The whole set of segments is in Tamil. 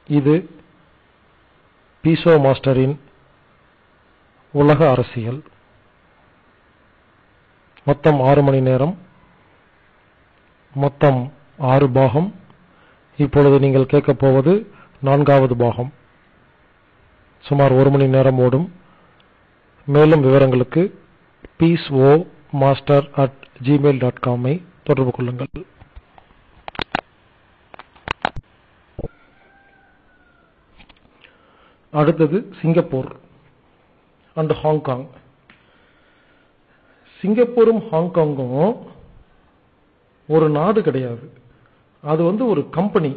இது பீசோ மாஸ்டரின் உலக அரசியல் மொத்தம் ஆறு மணி நேரம் மொத்தம் ஆறு பாகம் இப்பொழுது நீங்கள் கேட்கப் போவது நான்காவது பாகம் சுமார் ஒரு மணி நேரம் ஓடும் மேலும் விவரங்களுக்கு peace o master at Gmail dot காமை தொடர்பு கொள்ளுங்கள் அடுத்தது சிங்கப்பூர் அண்ட் ஹாங்காங் சிங்கப்பூரும் ஹாங்காங்கும் ஒரு நாடு கிடையாது அது வந்து ஒரு கம்பெனி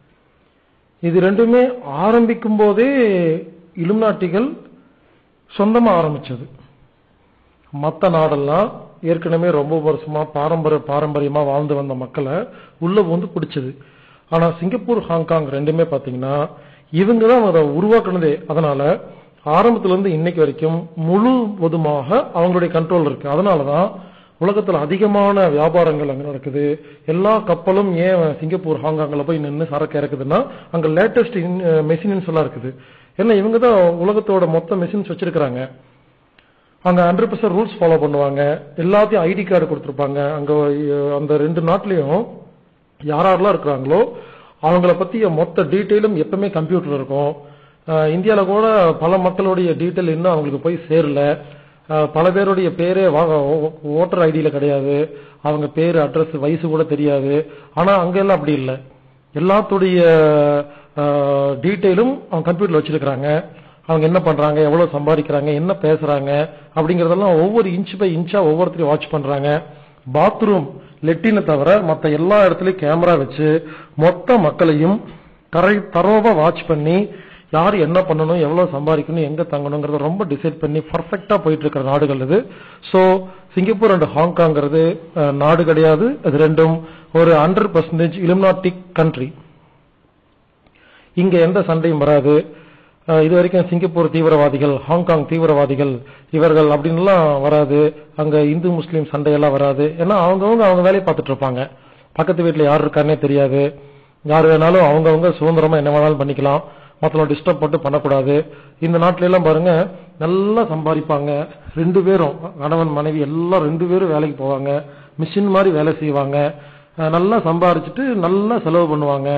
இது ரெண்டுமே ஆரம்பிக்கும் போதே இலுமினாட்டிகள் சொந்தமா ஆரம்பிச்சது மற்ற நாடெல்லாம் ஏற்கனவே ரொம்ப வருஷமா பாரம்பரிய பாரம்பரியமா வாழ்ந்து வந்த மக்களை உள்ள வந்து பிடிச்சது ஆனா சிங்கப்பூர் ஹாங்காங் ரெண்டுமே பாத்தீங்கன்னா இவங்க தான் அதை உருவாக்குனதே அதனால ஆரம்பத்துல இருந்து இன்னைக்கு வரைக்கும் முழுவதுமாக அவங்களுடைய கண்ட்ரோல் இருக்கு அதனாலதான் உலகத்துல அதிகமான வியாபாரங்கள் அங்க நடக்குது எல்லா கப்பலும் ஏன் சிங்கப்பூர் ஹாங்காங்ல போய் நின்று சரக்கு இறக்குதுன்னா அங்க லேட்டஸ்ட் மெஷின்ஸ் எல்லாம் இருக்குது ஏன்னா இவங்க தான் உலகத்தோட மொத்த மெஷின்ஸ் வச்சிருக்கிறாங்க அங்க ஹண்ட்ரட் பர்சன்ட் ரூல்ஸ் ஃபாலோ பண்ணுவாங்க எல்லாத்தையும் ஐடி கார்டு கொடுத்துருப்பாங்க அங்க அஹ், அந்த ரெண்டு நாட்டிலையும் யார் யாரெல்லாம் இருக்கிறாங்களோ அவங்கள பத்திய மொத்த டீட்டெயிலும் எப்பவுமே கம்ப்யூட்டர் இருக்கும் அஹ், இந்தியால கூட பல மக்களுடைய டீட்டெயில் இன்னும் அவங்களுக்கு போய் சேரல அஹ், பல பேருடைய பேரே ஓட்டர் ஐடியில கிடையாது அவங்க பேரு அட்ரஸ் வயசு கூட தெரியாது ஆனா அங்க எல்லாம் அப்படி இல்லை எல்லாத்துடைய டீட்டெயிலும் அவங்க கம்ப்யூட்டர்ல வச்சிருக்கிறாங்க அவங்க என்ன பண்றாங்க எவ்வளவு சம்பாதிக்கிறாங்க என்ன பேசுறாங்க அப்படிங்கறதெல்லாம் ஒவ்வொரு இன்ச் பை இன்ச்சா ஒவ்வொருத்தரையும் வாட்ச் பண்றாங்க பாத்ரூம் லெட்டினை தவிர மத்த எல்லா இடத்துலயும் கேமரா வச்சு மொத்த மக்களையும் தரை தரோவா வாட்ச் பண்ணி யார் என்ன பண்ணணும் எவ்வளவு சம்பாதிக்கணும் எங்க தங்கணுங்கிறத ரொம்ப டிசைட் பண்ணி பர்ஃபெக்டா போயிட்டு இருக்கிற நாடுகள் இது சோ சிங்கப்பூர் அண்ட் ஹாங்காங்கிறது அஹ், நாடு கிடையாது அது ரெண்டும் ஒரு ஹண்ட்ரட் பர்சன்டேஜ் இலுமினாட்டிக் கண்ட்ரி இங்க எந்த சண்டையும் வராது அஹ் இது வரைக்கும் சிங்கப்பூர் தீவிரவாதிகள் ஹாங்காங் தீவிரவாதிகள் இவர்கள் அப்படின்லாம் வராது அங்க இந்து முஸ்லீம் சண்டையெல்லாம் வராது ஏன்னா அவங்கவங்க அவங்க வேலையை பார்த்துட்டு இருப்பாங்க பக்கத்து வீட்டுல யார் இருக்காருன்னே தெரியாது யார் வேணாலும் அவங்கவங்க சுதந்திரமா என்ன வேணாலும் பண்ணிக்கலாம் மத்தவங்க டிஸ்டர்ப் போட்டு பண்ணக்கூடாது இந்த நாட்டுல எல்லாம் பாருங்க நல்லா சம்பாதிப்பாங்க ரெண்டு பேரும் கணவன் மனைவி எல்லாம் ரெண்டு பேரும் வேலைக்கு போவாங்க மிஷின் மாதிரி வேலை செய்வாங்க அஹ் நல்லா சம்பாரிச்சுட்டு நல்லா செலவு பண்ணுவாங்க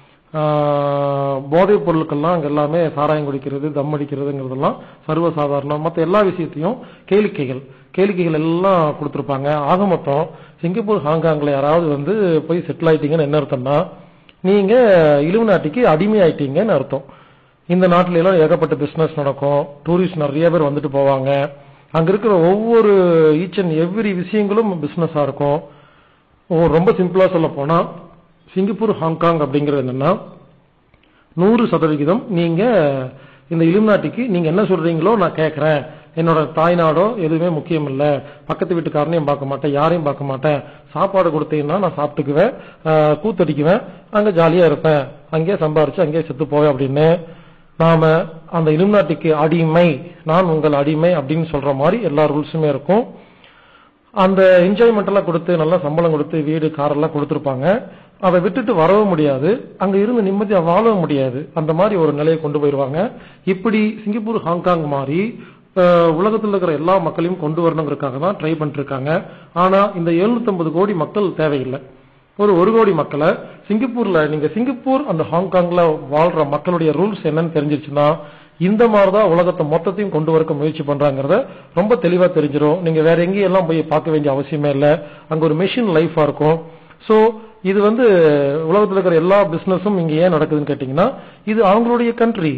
ஆஹ் போதைப் பொருட்கள்லாம் அங்க எல்லாமே சாராயம் குடிக்கிறது தம் அடிக்கிறதுங்கிறதெல்லாம் சர்வசாதாரணம் மற்ற எல்லா விஷயத்தையும் கேளிக்கைகள் கேளிக்கைகள் எல்லாம் கொடுத்துருப்பாங்க ஆக மொத்தம் சிங்கப்பூர் ஹாங்காங்ல யாராவது வந்து போய் செட்டில் ஆயிட்டீங்கன்னு என்ன அர்த்தம்னா நீங்க இலுமினாட்டிக்கு அடிமை ஆயிட்டீங்கன்னு அர்த்தம் இந்த நாட்டுல எல்லாம் ஏகப்பட்ட பிசினஸ் நடக்கும் டூரிஸ்ட் நிறைய பேர் வந்துட்டு போவாங்க அங்க இருக்கிற ஒவ்வொரு ஈச் அண்ட் எவ்ரி விஷயங்களும் பிசினஸா இருக்கும் ஓ, ரொம்ப சிம்பிளா சொல்ல போனா சிங்கப்பூர் ஹாங்காங் அப்படிங்கிறது என்னன்னா நூறு சதவிகிதம் நீங்க இந்த இலுமினாட்டிக்கு நீங்க என்ன சொல்றீங்களோ நான் கேட்கறேன் என்னோட தாய்நாடோ எதுவுமே முக்கியம் இல்ல பக்கத்து வீட்டுக்காரனையும் பார்க்க மாட்டேன் யாரையும் பார்க்க மாட்டேன் சாப்பாடு கொடுத்தீங்கன்னா நான் சாப்பிட்டுக்குவேன் ஆஹ், கூத்தடிக்குவேன் அங்க ஜாலியா இருப்பேன் அங்கேயே சம்பாரிச்சு அங்கேயே செத்து போவேன் அப்படின்னு நாம அந்த இலுமினாட்டிக்கு அடிமை நான் உங்கள் அடிமை அப்படின்னு சொல்ற மாதிரி எல்லா ரூல்ஸுமே இருக்கும் அந்த என்ஜாய்மெண்ட் எல்லாம் கொடுத்து நல்லா சம்பளம் கொடுத்து வீடு கார் எல்லாம் கொடுத்துருப்பாங்க அதை விட்டுட்டு வரவும் முடியாது அங்க இருந்து நிம்மதியா வாழவும் முடியாது அந்த மாதிரி ஒரு நிலையை கொண்டு போயிருவாங்க இப்படி சிங்கப்பூர் ஹாங்காங் மாதிரி அஹ், உலகத்துல இருக்கிற எல்லா மக்களையும் கொண்டு வரணுங்கிறதுக்காக தான் ட்ரை பண்ணிட்டு இருக்காங்க ஆனா இந்த 750 கோடி மக்கள் தேவையில்லை ஒரு ஒரு கோடி மக்களை சிங்கப்பூர்ல நீங்க சிங்கப்பூர் அந்த ஹாங்காங்ல வாழ்ற மக்களுடைய ரூல்ஸ் என்னன்னு தெரிஞ்சிருச்சுன்னா இந்த மாதிரிதான் உலகத்தை மொத்தத்தையும் கொண்டு வரக்க முயற்சி பண்றாங்கறத ரொம்ப தெளிவா தெரிஞ்சிரும் நீங்க வேற எங்கேயும் எல்லாம் போய் பார்க்க வேண்டிய அவசியமே இல்ல அங்க ஒரு மெஷின் லைஃபா இருக்கும் சோ இது வந்து உலகத்துல இருக்கிற எல்லா பிசினஸும் இங்க ஏன் நடக்குதுன்னு கேட்டீங்கன்னா இது அவங்களுடைய கண்ட்ரி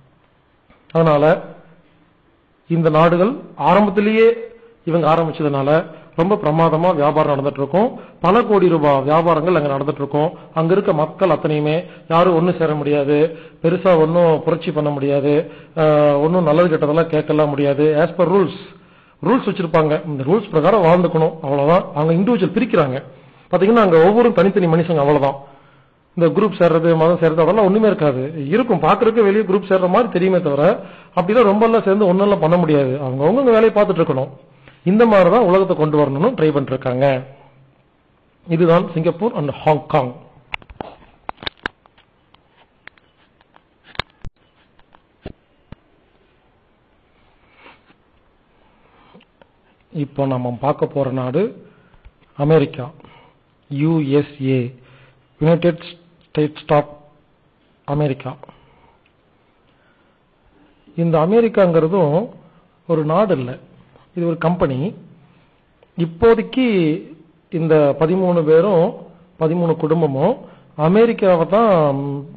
அதனால இந்த நாடுகள் ஆரம்பத்திலேயே இவங்க ஆரம்பிச்சதுனால ரொம்ப பிரமாதமா வியாபாரம் நடந்துட்டு இருக்கும் பல கோடி ரூபாய் வியாபாரங்கள் அங்க நடந்துட்டு இருக்கும் அங்க இருக்க மக்கள் அத்தனையுமே யாரும் ஒண்ணு சேர முடியாது பெருசா ஒன்னும் புரட்சி பண்ண முடியாது ஆஹ் ஒண்ணும் நல்லது கெட்டதெல்லாம் கேட்கலாம் முடியாது ஆஸ் பர் ரூல்ஸ் ரூல்ஸ் வச்சிருப்பாங்க இந்த ரூல்ஸ் பிரகாரம் வாழ்ந்துக்கணும் அவ்வளவுதான் அவங்க இண்டிவிஜுவல் பிரிக்கிறாங்க பாத்தீங்கன்னா அங்க ஒவ்வொரு தனித்தனி மனுஷங்க அவ்வளவுதான் இந்த குரூப் சேர்றது மதம் சேர்றது அதெல்லாம் ஒண்ணுமே இருக்காது இருக்கும் பாக்குறதுக்கு வெளியே குரூப் சேர்ற மாதிரி தெரியுமே தவிர அப்படிலாம் ரொம்ப எல்லாம் சேர்ந்து ஒன்னெல்லாம் பண்ண முடியாது அவங்க அவங்க வேலையை பார்த்துட்டு இருக்கணும் இந்த மாதிரி தான் உலகத்தை கொண்டு வரணும்னு ட்ரை பண்ணிட்டு இருக்காங்க இதுதான் சிங்கப்பூர் அண்ட் ஹாங்காங் இப்போ நம்ம பார்க்க போற நாடு America USA United States of America இந்த அமெரிக்காங்கிறதும் ஒரு நாடு இல்லை இது ஒரு கம்பெனி இப்போதைக்கு இந்த பதிமூணு பேரும் பதிமூணு குடும்பமும் அமெரிக்காவை தான்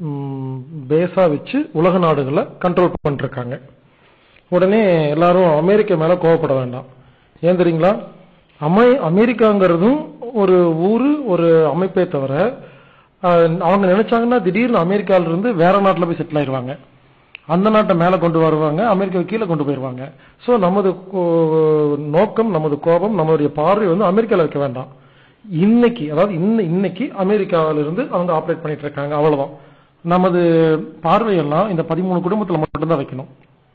பேஸா வச்சு உலக நாடுகளை கண்ட்ரோல் பண்ணிருக்காங்க உடனே எல்லாரும் அமெரிக்கா மேல கோவப்பட வேண்டாம் ஏன் தெரியுங்களா அமை அமெரிக்காங்கிறதும் ஒரு ஊரு ஒரு அமைப்பே தவிர அஹ், அவங்க நினைச்சாங்கன்னா திடீர்னு அமெரிக்கால இருந்து வேற நாட்டுல போய் செட்டில் ஆயிருவாங்க அந்த நாட்டை மேல கொண்டு வருவாங்க அமெரிக்காவை கீழே கொண்டு போயிருவாங்க சோ நமது கோ- நோக்கம் நமது கோபம் நம்மளுடைய பார்வை வந்து அமெரிக்கால வைக்க வேண்டாம் இன்னைக்கு அதாவது இன்ன இன்னைக்கு அமெரிக்காவில இருந்து அவங்க ஆப்ரேட் பண்ணிட்டு இருக்காங்க அவ்வளவுதான் நமது பார்வையெல்லாம் இந்த பதிமூணு குடும்பத்துல மட்டும்தான் வைக்கணும்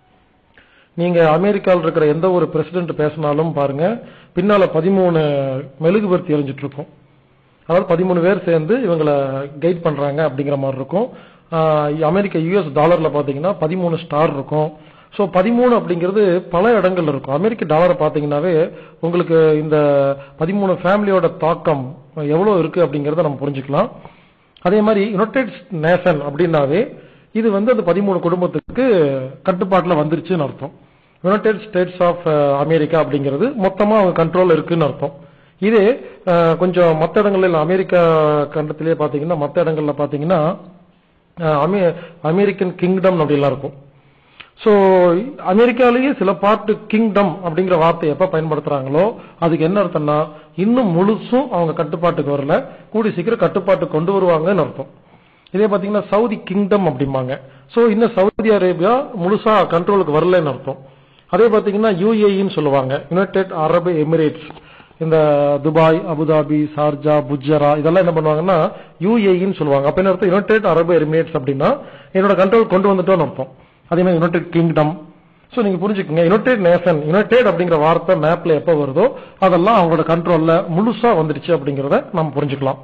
நீங்க அமெரிக்காவில் இருக்கிற எந்த ஒரு பிரசிடென்ட் பேசினாலும் பாருங்க பின்னால பதிமூணு மெழுகுபர்த்தி எரிஞ்சிட்டு இருக்கும் அதாவது பதிமூணு பேர் சேர்ந்து இவங்களை கைட் பண்றாங்க அப்படிங்கிற மாதிரி இருக்கும் ஆஹ் அமெரிக்க யூஎஸ் டாலர்ல பாத்தீங்கன்னா பதிமூணு ஸ்டார் இருக்கும் சோ பதிமூணு அப்படிங்கிறது பல இடங்கள்ல இருக்கும் அமெரிக்க டாலரை பாத்தீங்கன்னாவே உங்களுக்கு இந்த பதிமூணு ஃபேமிலியோட தாக்கம் எவ்வளவு இருக்கு அப்படிங்கறத நம்ம புரிஞ்சுக்கலாம் அதே மாதிரி யுனைடெட் நேஷன் அப்படின்னாவே இது வந்து அந்த பதிமூணு குடும்பத்துக்கு கட்டுப்பாட்டுல வந்துருச்சுன்னு அர்த்தம் யுனைடெட் ஸ்டேட்ஸ் ஆஃப் அமெரிக்கா அப்படிங்கிறது மொத்தமா அவங்க கண்ட்ரோல் இருக்குன்னு அர்த்தம் இதே அஹ், கொஞ்சம் மற்ற இடங்கள்ல அமெரிக்கா கண்டத்திலேயே பாத்தீங்கன்னா மற்ற இடங்கள்ல பாத்தீங்கன்னா அஹ், அமெ- அமெரிக்கன் கிங்டம் அப்படிலாம் இருக்கும் சோ அமெரிக்காலேயே சில பார்ட் கிங்டம் அப்படிங்கிற வார்த்தையை எப்ப பயன்படுத்துறாங்களோ அதுக்கு என்ன அர்த்தம்னா இன்னும் முழுசும் அவங்க கட்டுப்பாட்டுக்கு வரல கூடி சீக்கிரம் கட்டுப்பாட்டுக்கு கொண்டு வருவாங்கன்னு அர்த்தம் இதே பாத்தீங்கன்னா சவுதி கிங்டம் அப்படிம்பாங்க சோ இன்னும் சவுதி அரேபியா முழுசா கண்ட்ரோலுக்கு வரலன்னு அர்த்தம் அதே பாத்தீங்கன்னா யூஏஇன்னு சொல்லுவாங்க யுனைடெட் அரபு எமிரேட்ஸ் இந்த துபாய் அபுதாபி சார்ஜா புஜரா இதெல்லாம் என்ன பண்ணுவாங்கன்னா யூஏஇன்னு சொல்லுவாங்க அப்ப என்ன அர்த்தம் யுனைடெட் அரபு எமிரேட்ஸ் அப்படின்னா என்னோட கண்ட்ரோல் கொண்டு வந்துட்டோம்னு அர்த்தம் அதே மாதிரி யுனைடெட் கிங்டம் சோ நீங்க புரிஞ்சுக்கங்க யுனைடெட் நேஷன் யுனைடெட் அப்படிங்கிற வார்த்தை மேப்ல எப்ப வருதோ அதெல்லாம் அவங்களோட கண்ட்ரோல்ல முழுசா வந்துடுச்சு அப்படிங்கறத நம்ம புரிஞ்சுக்கலாம்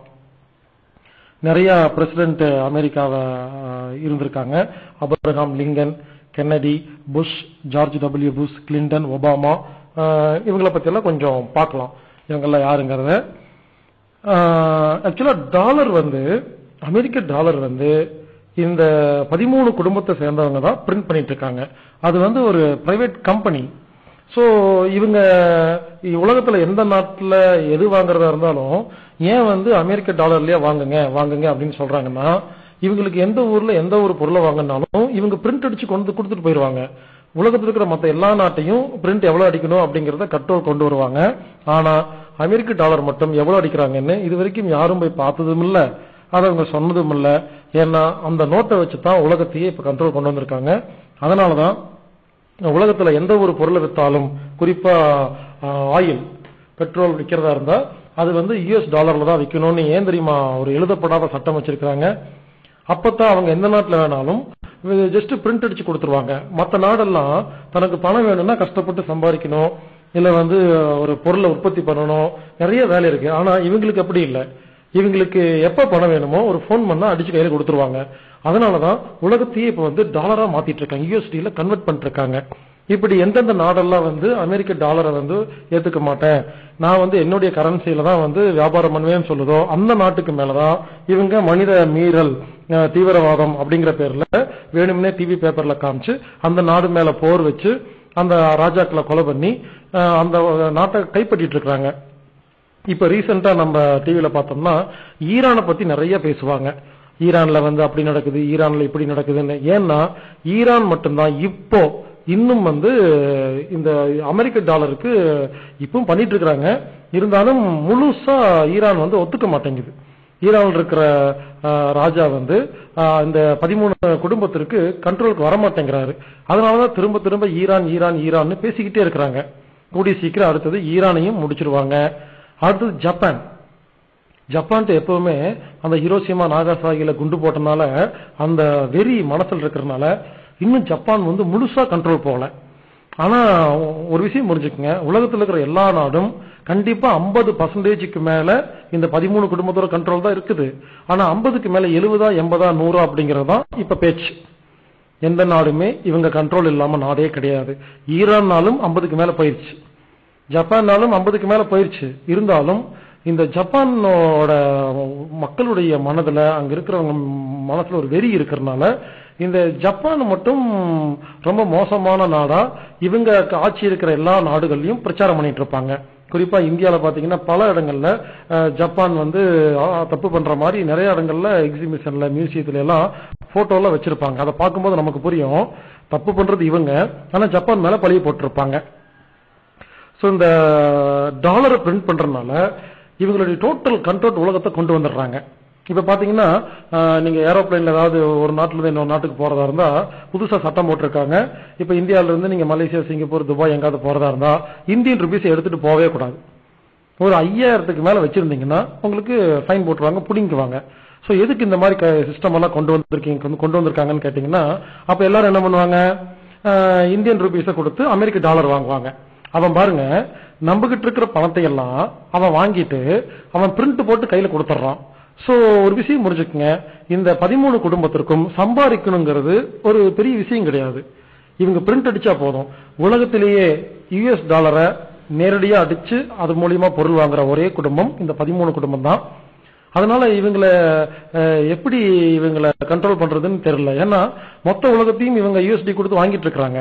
நிறைய பிரசிடென்ட் அமெரிக்காவை அஹ், இருந்திருக்காங்க Abraham Lincoln Kennedy Bush George W Bush Clinton Obama அஹ், இவங்கள பத்தி எல்லாம் கொஞ்சம் பார்க்கலாம் இவங்கெல்லாம் யாருங்கிறத ஆக்சுவலா டாலர் வந்து அமெரிக்க டாலர் வந்து இந்த பதிமூணு குடும்பத்தை சேர்ந்தவங்க தான் பிரிண்ட் பண்ணிட்டு இருக்காங்க அது வந்து ஒரு பிரைவேட் கம்பெனி சோ இவங்க இ- உலகத்துல எந்த நாட்டுல எது வாங்குறதா இருந்தாலும் ஏன் வந்து அமெரிக்க டாலர்லயே வாங்குங்க வாங்குங்க அப்படின்னு சொல்றாங்கன்னா இவங்களுக்கு எந்த ஊர்ல எந்த ஒரு பொருளை வாங்கினாலும் இவங்க பிரிண்ட் அடிச்சு கொண்டு வந்து கொடுத்துட்டு போயிருவாங்க உலகத்துல இருக்கிற மத்த எல்லா நாட்டையும் பிரிண்ட் எவ்வளவு அடிக்கணும் அப்படிங்கறத கண்ட்ரோல் கொண்டு வருவாங்க ஆனா அமெரிக்க டாலர் மட்டும் எவ்வளவு அடிக்கிறாங்கன்னு இது வரைக்கும் யாரும் போய் பார்த்ததும் இல்ல அதை அவங்க சொன்னதும் இல்ல ஏன்னா அந்த நோட்டை வச்சு தான் உலகத்தையே இப்ப கண்ட்ரோல் கொண்டு வந்திருக்காங்க அதனாலதான் உலகத்துல எந்த ஒரு பொருளை வித்தாலும் குறிப்பா ஆயில் பெட்ரோல் விற்கிறதா இருந்தா அது வந்து யுஎஸ் டாலர்ல தான் விற்கணும்னு ஏன் தெரியுமா ஒரு எழுதப்படாத சட்டம் வச்சிருக்காங்க அப்பதான் அவங்க எந்த நாட்டுல வேணாலும் ஜஸ்ட் பிரிண்ட் அடிச்சு கொடுத்துருவாங்க மத்த நாடெல்லாம் தனக்கு பணம் வேணும்னா கஷ்டப்பட்டு சம்பாதிக்கணும் இல்ல வந்து ஒரு பொருளை உற்பத்தி பண்ணணும் நிறைய வேலை இருக்கு ஆனா இவங்களுக்கு அப்படி இல்ல இவங்களுக்கு எப்ப பணம் வேணுமோ ஒரு ஃபோன் பண்ணா அடிச்சு கையில கொடுத்துருவாங்க அதனாலதான் உலகத்தையே இப்ப வந்து டாலரா மாத்திட்டு இருக்காங்க யூஎஸ்டில கன்வெர்ட் பண்ணிட்டு இருக்காங்க இப்படி எந்தெந்த நாடெல்லாம் வந்து அமெரிக்க டாலரை வந்து ஏத்துக்க மாட்டேன் நான் வந்து என்னுடைய கரன்சியில தான் வந்து வியாபாரம் பண்ணுவேன்னு சொல்லுதோ அந்த நாட்டுக்கு மேலதான் இவங்க மனித மீறல் அஹ், தீவிரவாதம் அப்படிங்கிற பேர்ல வேணும்னே டிவி பேப்பர்ல காமிச்சு அந்த நாடு மேல போர் வச்சு அந்த ராஜாக்களை கொலை பண்ணி அஹ், அந்த நாட்டை கைப்பற்றிட்டு இருக்காங்க இப்ப ரீசெண்டா நம்ம டிவில பார்த்தோம்னா ஈரானை பத்தி நிறைய பேசுவாங்க ஈரான்ல வந்து அப்படி நடக்குது ஈரான்ல இப்படி நடக்குதுன்னு ஏன்னா ஈரான் மட்டும்தான் இப்போ இன்னும் வந்து இந்த அமெரிக்க டாலருக்கு இப்பவும் பண்ணிட்டு இருக்காங்க இருந்தாலும் முழுசா ஈரான் வந்து ஒத்துக்க மாட்டேங்குது ஈரான்ல இருக்கிற அஹ், ராஜா வந்து அஹ், இந்த பதிமூணு குடும்பத்திற்கு கண்ட்ரோலுக்கு வர மாட்டேங்கிறாரு அதனாலதான் திரும்ப திரும்ப ஈரான் ஈரான் ஈரான்னு பேசிக்கிட்டே இருக்கிறாங்க கூடிய சீக்கிரம் அடுத்தது ஈரானையும் முடிச்சிருவாங்க அடுத்தது ஜப்பான் ஜப்பான்ட்டு எப்பவுமே அந்த ஹிரோஷிமா நாகாசாகில குண்டு போட்டனால அந்த வெறி மனசுல இருக்கிறதுனால இன்னும் ஜப்பான் வந்து முழுசா கண்ட்ரோல் போகல ஆனா ஒரு விஷயம் புரிஞ்சுக்கங்க உலகத்துல இருக்கிற எல்லா நாடும் கண்டிப்பா 50% பர்சன்டேஜுக்கு மேல இந்த பதிமூணு குடும்பத்தோட கண்ட்ரோல் தான் இருக்குது ஆனா 50க்கு மேல எழுபதா எண்பதா நூறா அப்படிங்கறது தான் இப்ப பேச்சு எந்த நாடுமே இவங்க கண்ட்ரோல் இல்லாம நாடே கிடையாது ஈரான்னாலும் 50க்கு மேல போயிருச்சு ஜப்பான்னாலும் ஐம்பதுக்கு மேல போயிருச்சு இருந்தாலும் இந்த ஜப்பானோட மக்களுடைய மனதுல அங்க இருக்கிறவங்க மனசுல ஒரு வெறி இருக்கிறதுனால இந்த ஜப்பான் மட்டும் ரொம்ப மோசமான நாடா இவங்க ஆட்சி இருக்கிற எல்லா நாடுகள்லயும் பிரச்சாரம் பண்ணிட்டு இருப்பாங்க குறிப்பா இந்தியால பாத்தீங்கன்னா பல இடங்கள்ல அஹ், ஜப்பான் வந்து ஆ, தப்பு பண்ற மாதிரி நிறைய இடங்கள்ல எக்ஸிபிஷன்ல மியூசியத்துல எல்லாம் போட்டோ எல்லாம் வச்சிருப்பாங்க அதை பார்க்கும்போது நமக்கு புரியும் தப்பு பண்றது இவங்க ஆனா ஜப்பான் மேல பழிய போட்டிருப்பாங்க சோ இந்த டாலரை பிரிண்ட் பண்றதுனால இவங்களுடைய டோட்டல் கண்ட்ரோல் உலகத்தை கொண்டு வந்துடுறாங்க இப்ப பாத்தீங்கன்னா ஆஹ், நீங்க ஏரோப்ளேன்ல ஏதாவது ஒரு நாட்டுல இருந்து இன்னொரு நாட்டுக்கு போறதா இருந்தா புதுசா சட்டம் போட்டிருக்காங்க இப்ப இந்தியால இருந்து நீங்க மலேசியா சிங்கப்பூர் துபாய் எங்காவது போறதா இருந்தா இந்தியன் ருபீஸ் எடுத்துட்டு போகவே கூடாது ஒரு ஐயாயிரத்துக்கு மேல வச்சிருந்தீங்கன்னா உங்களுக்கு ஃபைன் போட்டுருவாங்க புடிங்குவாங்க சோ எதுக்கு இந்த மாதிரி சிஸ்டம் எல்லாம் கொண்டு வந்திருக்கீங்க கொண்டு- கொண்டு வந்திருக்காங்கன்னு கேட்டீங்கன்னா அப்ப எல்லாரும் என்ன பண்ணுவாங்க ஆஹ், இந்தியன் ருபீஸை கொடுத்து அமெரிக்க டாலர் வாங்குவாங்க அவன் பாருங்க நம்ம கிட்ட இருக்கிற பணத்தை எல்லாம் அவன் வாங்கிட்டு அவன் பிரிண்ட் போட்டு கையில கொடுத்துட்றான் சோ ஒரு விஷயம் புரிஞ்சுக்குங்க இந்த பதிமூணு குடும்பத்திற்கும் சம்பாதிக்கணுங்கிறது ஒரு பெரிய விஷயம் கிடையாது இவங்க பிரிண்ட் அடிச்சா போதும் உலகத்திலேயே யுஎஸ் டாலரை நேரடியா அடிச்சு அது மூலியமா பொருள் வாங்குற ஒரே குடும்பம் இந்த பதிமூணு குடும்பம் தான் அதனால இவங்களை அஹ், எப்படி இவங்களை கண்ட்ரோல் பண்றதுன்னு தெரியல ஏன்னா மொத்த உலகத்தையும் இவங்க யூஎஸ்டி கொடுத்து வாங்கிட்டு இருக்காங்க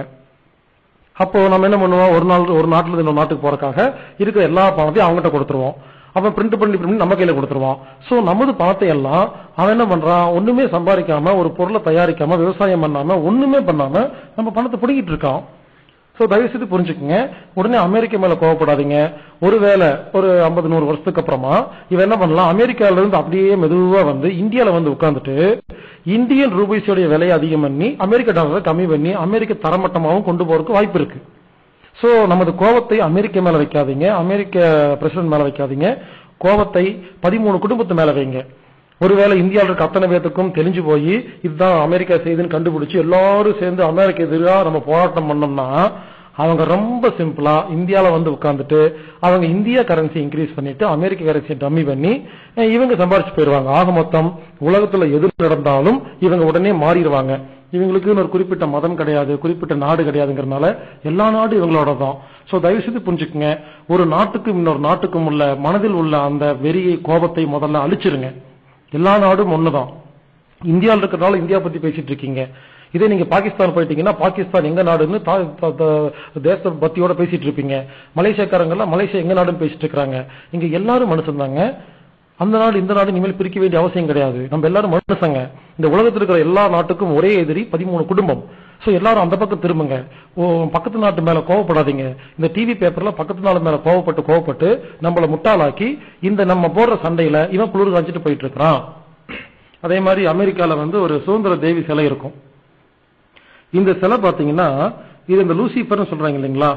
அப்போ நம்ம என்ன பண்ணுவோம் ஒரு நாள் ஒரு நாட்டுல இருந்து இன்னொரு நாட்டுக்கு போறதுக்காக இருக்கிற எல்லா பணத்தையும் அவங்ககிட்ட கொடுத்துருவோம் அவன் பிரிண்ட் பண்ணி print பண்ணி நம்ம கையில கொடுத்துருவான் சோ நமது பணத்தை எல்லாம் அவன் என்ன பண்றான் ஒண்ணுமே சம்பாதிக்காம ஒரு பொருளை தயாரிக்காம விவசாயம் பண்ணாம ஒண்ணுமே பண்ணாம நம்ம பணத்தை பிடிக்கிட்டு இருக்கான் சோ தயவு செய்து புரிஞ்சுக்குங்க உடனே அமெரிக்க மேல கோவப்படாதீங்க ஒருவேளை ஒரு ஐம்பது நூறு வருஷத்துக்கு அப்புறமா இவன் என்ன பண்ணலாம் அமெரிக்கால இருந்து அப்படியே மெதுவா வந்து இந்தியால வந்து உட்கார்ந்துட்டு இந்தியன் ரூபீஸோடைய விலையை அதிகம் பண்ணி அமெரிக்க டாலரை கம்மி பண்ணி அமெரிக்க தரமட்டமாகவும் கொண்டு போறதுக்கு வாய்ப்பு இருக்கு சோ நமது கோவத்தை அமெரிக்க மேல வைக்காதீங்க அமெரிக்க பிரசிடன்ட் மேல வைக்காதீங்க கோவத்தை பதிமூணு குடும்பத்து மேல வைங்க ஒருவேளை இந்தியாவில் இருக்க அத்தனை பேத்துக்கும் தெரிஞ்சு போய் இதுதான் அமெரிக்கா செய்துன்னு கண்டுபிடிச்சு எல்லாரும் சேர்ந்து அமெரிக்க எதிராக நம்ம போராட்டம் பண்ணோம்னா அவங்க ரொம்ப சிம்பிளா இந்தியால வந்து உட்கார்ந்துட்டு அவங்க இந்தியா கரன்சி இன்க்ரீஸ் பண்ணிட்டு அமெரிக்க கரன்சியை டம்மி பண்ணி அஹ், இவங்க சம்பாரிச்சு போயிருவாங்க ஆக மொத்தம் உலகத்துல எது நடந்தாலும் இவங்க உடனே மாறிடுவாங்க இவங்களுக்கு ஒரு குறிப்பிட்ட மதம் கிடையாது குறிப்பிட்ட நாடு கிடையாதுங்கிறதுனால எல்லா நாடும் இவங்களோட தான் சோ தயவு செய்து புரிஞ்சுக்குங்க ஒரு நாட்டுக்கும் இன்னொரு நாட்டுக்கும் உள்ள மனதில் உள்ள அந்த வெறியை கோபத்தை முதல்ல அழிச்சிருங்க எல்லா நாடும் ஒண்ணுதான் இந்தியாவில் இருக்கிறனால இந்தியா பத்தி பேசிட்டு இருக்கீங்க இதே நீங்க பாகிஸ்தான் போயிட்டீங்கன்னா பாகிஸ்தான் எங்க நாடுன்னு தா- த- த- தேச பத்தியோட பேசிட்டு இருப்பீங்க மலேசியாக்காரங்க எல்லாம் மலேசியா எங்க நாடுன்னு பேசிட்டு இருக்காங்க இங்க எல்லாரும் மனுஷன் தாங்க அந்த நாடு இந்த நாடு இனிமேல் பிரிக்க வேண்டிய அவசியம் கிடையாது நம்ம எல்லாரும் மனுஷங்க இந்த உலகத்தில் இருக்கிற எல்லா நாட்டுக்கும் ஒரே எதிரி பதிமூணு குடும்பம் சோ எல்லாரும் அந்த பக்கம் திரும்புங்க ஓ பக்கத்து நாட்டு மேல கோவப்படாதீங்க இந்த டிவி பேப்பர்ல பக்கத்து நாடு மேல கோவப்பட்டு கோவப்பட்டு நம்மள முட்டாளாக்கி இந்த நம்ம போடுற சண்டையில இவன் குளிர் காய்ச்சிட்டு போயிட்டு இருக்கிறான் அதே மாதிரி அமெரிக்கால வந்து ஒரு சுதந்திர தேவி சிலை இருக்கும் இந்த சிலை பாத்தீங்கன்னா இது இந்த லூசிபர்னு சொல்றாங்க இல்லைங்களா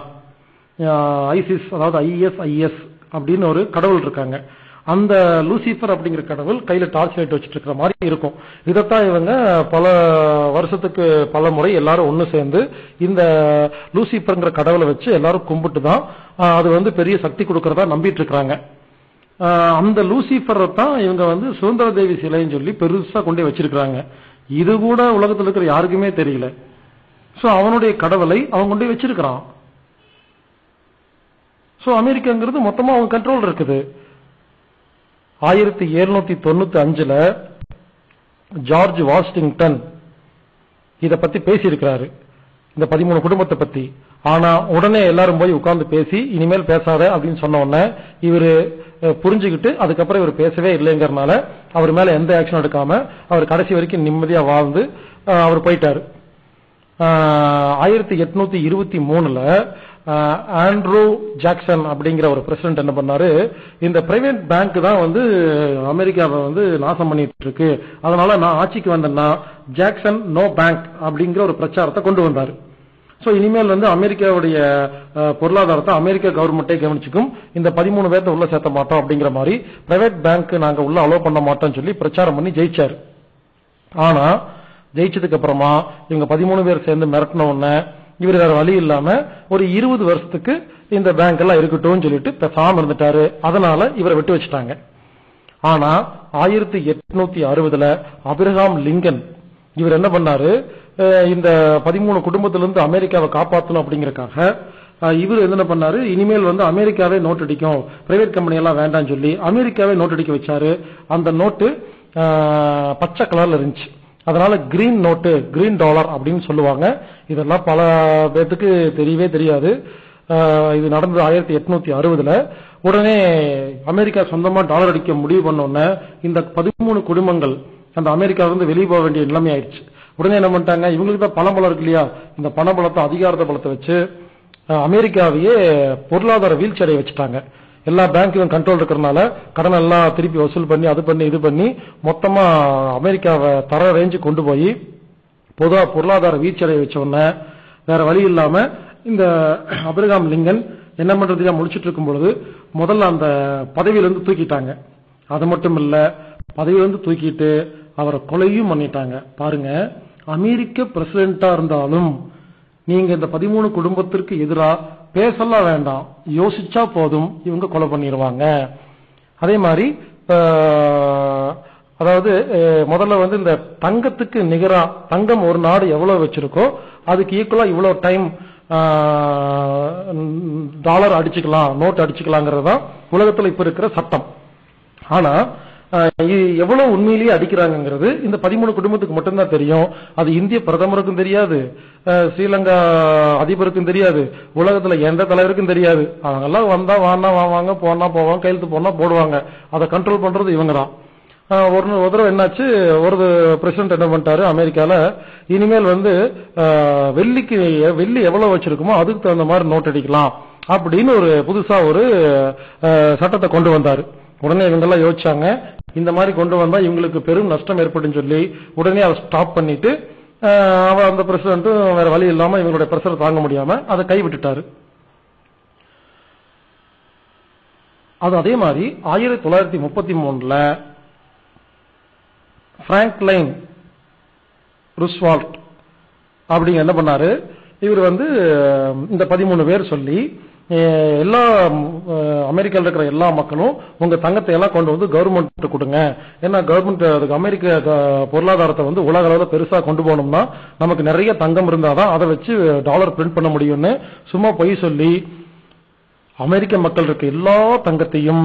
ஐசிஸ் அதாவது ஐஎஸ் ஐஎஸ் அப்படின்னு ஒரு கடவுள் இருக்காங்க அந்த லூசிபர் அப்படிங்கிற கடவுள் கையில டார்ச் லைட் வச்சுட்டு இருக்கிற மாதிரி இருக்கும் இதைத்தான் இவங்க பல வருஷத்துக்கு பல முறை எல்லாரும் ஒண்ணு சேர்ந்து இந்த லூசிபர்ங்கிற கடவுளை வச்சு எல்லாரும் கும்பிட்டு தான் ஆஹ், அது வந்து பெரிய சக்தி கொடுக்கறதா நம்பிட்டு இருக்காங்க ஆஹ் அந்த லூசிபர் தான் இவங்க வந்து சுதந்திர தேவி சிலைன்னு சொல்லி பெருசா கொண்டு போய் வச்சிருக்காங்க இது கூட உலகத்துல இருக்கிற யாருக்குமே தெரியல சோ அவனுடைய கடவுளை அவன் கொண்டு போய் வச்சிருக்கிறான் சோ அமெரிக்காங்கிறது மொத்தமா அவன் கண்ட்ரோல் இருக்குது ஆயிரத்தி எழுநூத்தி தொண்ணூத்தி அஞ்சுல ஜார்ஜ் வாஷிங்டன் இத பத்தி பேசியிருக்கிறாரு இந்த பதிமூணு குடும்பத்தை பத்தி ஆனா உடனே எல்லாரும் போய் உட்கார்ந்து பேசி இனிமேல் பேசாத அப்படின்னு சொன்ன உடனே இவரு அஹ், புரிஞ்சுக்கிட்டு அதுக்கப்புறம் இவர் பேசவே இல்லைங்கிறனால அவர் மேல எந்த ஆக்ஷன் எடுக்காம அவர் கடைசி வரைக்கும் நிம்மதியா வாழ்ந்து அஹ், அவர் போயிட்டாரு ஆயிரத்தி எட்நூத்தி இருபத்தி மூணுல ஆஹ், ஆண்ட்ரூ ஜாக்சன் அப்படிங்கிற ஒரு பிரசிடென்ட் என்ன பண்ணாரு இந்த பிரைவேட் பேங்க் தான் வந்து அமெரிக்காவை வந்து நாசம் பண்ணிட்டு இருக்கு அதனால நான் ஆட்சிக்கு வந்தேன்னா ஜாக்சன் நோ பேங்க் அப்படிங்கிற ஒரு பிரச்சாரத்தை கொண்டு வந்தாரு சோ இனிமேல் வந்து அமெரிக்காவுடைய அஹ், பொருளாதாரத்தை அமெரிக்க கவர்மெண்டே கவனிச்சுக்கும் இந்த பதிமூணு பேர்த்த உள்ள சேர்த்த மாட்டோம் அப்படிங்கிற மாதிரி பிரைவேட் பேங்க் நாங்க உள்ள அலோவ் பண்ண மாட்டோம்னு சொல்லி பிரச்சாரம் பண்ணி ஜெயிச்சாரு ஆனா ஜெயிச்சதுக்கு அப்புறமா இவங்க பதிமூணு பேர் சேர்ந்து மிரட்டின உடனே இவர் வேற வழி இல்லாம ஒரு இருபது வருஷத்துக்கு இந்த பேங்க் எல்லாம் இருக்கட்டும்னு சொல்லிட்டு பேசாம இருந்துட்டாரு அதனால இவரை விட்டு வச்சுட்டாங்க ஆனா ஆயிரத்தி எட்நூத்தி அறுபதுல அபிரகாம் லிங்கன் இவர் என்ன பண்ணாரு அஹ் இந்த பதிமூணு குடும்பத்திலிருந்து அமெரிக்காவை காப்பாற்றணும் அப்படிங்கறக்காக இவர் என்ன பண்ணாரு இனிமேல் வந்து அமெரிக்காவே நோட் அடிக்கும் பிரைவேட் கம்பெனி எல்லாம் வேண்டாம்னு சொல்லி அமெரிக்காவே நோட் அடிக்க வச்சாரு அந்த நோட்டு ஆஹ், பச்சை கலர்ல இருந்துச்சு அதனால கிரீன் நோட்டு கிரீன் டாலர் அப்படின்னு சொல்லுவாங்க இதெல்லாம் பல பேத்துக்கு தெரியவே தெரியாது ஆஹ், இது நடந்தது ஆயிரத்தி எட்நூத்தி அறுபதுல உடனே அமெரிக்கா சொந்தமா டாலர் அடிக்க முடிவு பண்ண உடனே இந்த பதிமூணு குடும்பங்கள் அந்த அமெரிக்காவில இருந்து வெளியே போக வேண்டிய நிலைமை ஆயிடுச்சு உடனே என்ன பண்ணிட்டாங்க இவங்களுக்கு தான் பணம் பலம் இருக்கு இல்லையா இந்த பண பலத்தை அதிகாரத்தை பலத்தை வச்சு அஹ், அமெரிக்காவையே பொருளாதார வீழ்ச்சியடைய வச்சுட்டாங்க எல்லா பேங்க்கும் கண்ட்ரோல் இருக்கிறதுனால கடன் எல்லாம் திருப்பி வசூல் பண்ணி அது பண்ணி இது பண்ணி மொத்தமா அமெரிக்காவை தர ரேஞ்சு கொண்டு போய் பொதுவா பொருளாதார வீழ்ச்சியடைய வச்ச உடனே வேற வழி இல்லாம இந்த அபிரகாம் லிங்கன் என்ன பண்றதுக்கா முடிச்சிட்டு இருக்கும் பொழுது முதல்ல அந்த பதவியிலிருந்து தூக்கிட்டாங்க அது மட்டும் இல்ல பதவியிலிருந்து தூக்கிட்டு அவரை கொலையும் பண்ணிட்டாங்க பாருங்க அமெரிக்க பிரசிடென்டா இருந்தாலும் நீங்க இந்த பதிமூணு குடும்பத்திற்கு எதிரா பேசலாம் வேண்டாம் யோசிச்சா போதும் இவங்க கொலை பண்ணிடுவாங்க அதே மாதிரி ஆஹ், அதாவது அஹ், முதல்ல வந்து இந்த தங்கத்துக்கு நிகரா தங்கம் ஒரு நாடு எவ்வளவு வச்சிருக்கோ அதுக்கு ஈக்குவலா இவ்வளவு டைம் டாலர் அடிச்சுக்கலாம் நோட் அடிச்சுக்கலாங்கிறது தான் உலகத்துல இப்ப இருக்கிற சட்டம் ஆனா அஹ், இது எவ்வளவு உண்மையிலேயே அடிக்கிறாங்கிறது இந்த பதிமூணு குடும்பத்துக்கு மட்டும்தான் தெரியும் அது இந்திய பிரதமருக்கும் தெரியாது அஹ், ஸ்ரீலங்கா அதிபருக்கும் தெரியாது உலகத்துல எந்த தலைவருக்கும் தெரியாது அவங்க எல்லாம் வந்தா வானா வாங்க போனா போவாங்க கையெழுத்து போனா போடுவாங்க அதை கண்ட்ரோல் பண்றது இவங்க தான் ஆஹ் ஒரு ஒரு தடவை என்னாச்சு ஒரு பிரசிடென்ட் என்ன பண்ணிட்டாரு அமெரிக்கால இனிமேல் வந்து ஆஹ் வெள்ளிக்கு வெள்ளி எவ்வளவு வச்சிருக்குமோ அதுக்கு தகுந்த மாதிரி நோட் அடிக்கலாம் அப்படின்னு ஒரு புதுசா ஒரு ஆஹ் சட்டத்தை கொண்டு வந்தாரு உடனே இவங்க எல்லாம் யோசிச்சாங்க இந்த மாதிரி கொண்டு வந்தா இவங்களுக்கு பெரும் நஷ்டம் ஏற்படும் சொல்லி உடனே அதை ஸ்டாப் பண்ணிட்டு ஆஹ் அவர் அந்த பிரசிடென்ட்டும் வேற வழி இல்லாம இவங்களுடைய பிரஷர் தாங்க முடியாம அதை கைவிட்டுட்டாரு அது அதே மாதிரி ஆயிரத்தி தொள்ளாயிரத்தி முப்பத்தி மூணுல பிராங்க்லைன் ருஸ்வால்ட் அப்படிங்க என்ன பண்ணாரு இவர் வந்து அஹ், இந்த பதிமூணு பேர் சொல்லி அஹ், எல்லா அஹ், அமெரிக்கால இருக்கிற எல்லா மக்களும் உங்க தங்கத்தை எல்லாம் கொண்டு வந்து கவர்மெண்ட் கொடுங்க ஏன்னா கவர்மெண்ட் அதுக்கு அமெரிக்க க- பொருளாதாரத்தை வந்து உலக அளவில் பெருசா கொண்டு போகணும்னா நமக்கு நிறைய தங்கம் இருந்தாதான் அதை வச்சு டாலர் பிரிண்ட் பண்ண முடியும்னு சும்மா பொய் சொல்லி அமெரிக்க மக்கள் இருக்க எல்லா தங்கத்தையும்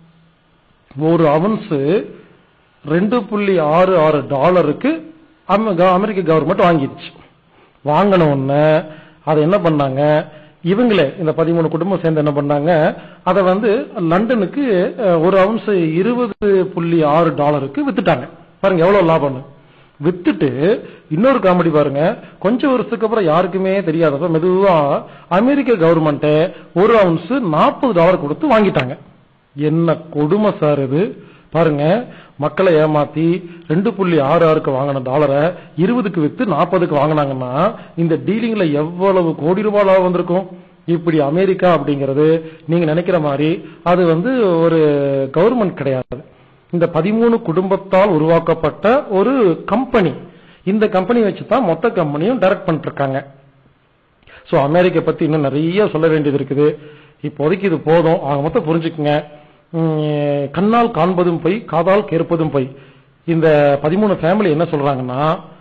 ஒரு அவுன்ஸ் ரெண்டு புள்ளி ஆறு ஆறு டாலருக்கு அமெ- க- அமெரிக்க கவர்மெண்ட் வாங்கிடுச்சு வாங்கின உடனே அதை என்ன பண்ணாங்க இவங்களே இந்த பதிமூணு குடும்பம் சேர்ந்து என்ன பண்ணாங்க அதை வந்து லண்டனுக்கு அஹ், ஒரு அவுன்ஸ் இருபது புள்ளி ஆறு டாலருக்கு வித்துட்டாங்க பாருங்க எவ்வளவு லாபம்னு வித்துட்டு இன்னொரு காமெடி பாருங்க கொஞ்சம் வருஷத்துக்கு அப்புறம் யாருக்குமே தெரியாதப்ப மெதுவா அமெரிக்க கவர்மெண்ட் ஒரு அவுன்ஸ் நாற்பது டாலர் கொடுத்து வாங்கிட்டாங்க என்ன கொடுமை சார் இது பாருங்க மக்களை ஏமாத்தி ரெண்டு புள்ளி ஆறு ஆறுக்கு வாங்கின டாலரை இருபதுக்கு வித்து நாற்பதுக்கு வாங்கினாங்கன்னா இந்த டீலிங்ல எவ்வளவு கோடி ரூபாய் லாபம் வந்திருக்கும் இப்படி அமெரிக்கா அப்படிங்கிறது நீங்க நினைக்கிற மாதிரி அது வந்து ஒரு கவர்மெண்ட் கிடையாது இந்த பதிமூணு குடும்பத்தால் உருவாக்கப்பட்ட ஒரு கம்பெனி இந்த கம்பெனி வச்சு தான் மொத்த கம்பெனியும் டைரக்ட் பண்ணிட்டு இருக்காங்க சோ அமெரிக்கா பத்தி இன்னும் நிறைய சொல்ல வேண்டியது இருக்குது இப்போதைக்கு இது போதும் ஆக மொத்தம் புரிஞ்சுக்குங்க உம், கண்ணால் காண்பதும் போய் காதால் கேட்பதும் போய் இந்த பதிமூணு ஃபேமிலி என்ன சொல்றாங்கன்னா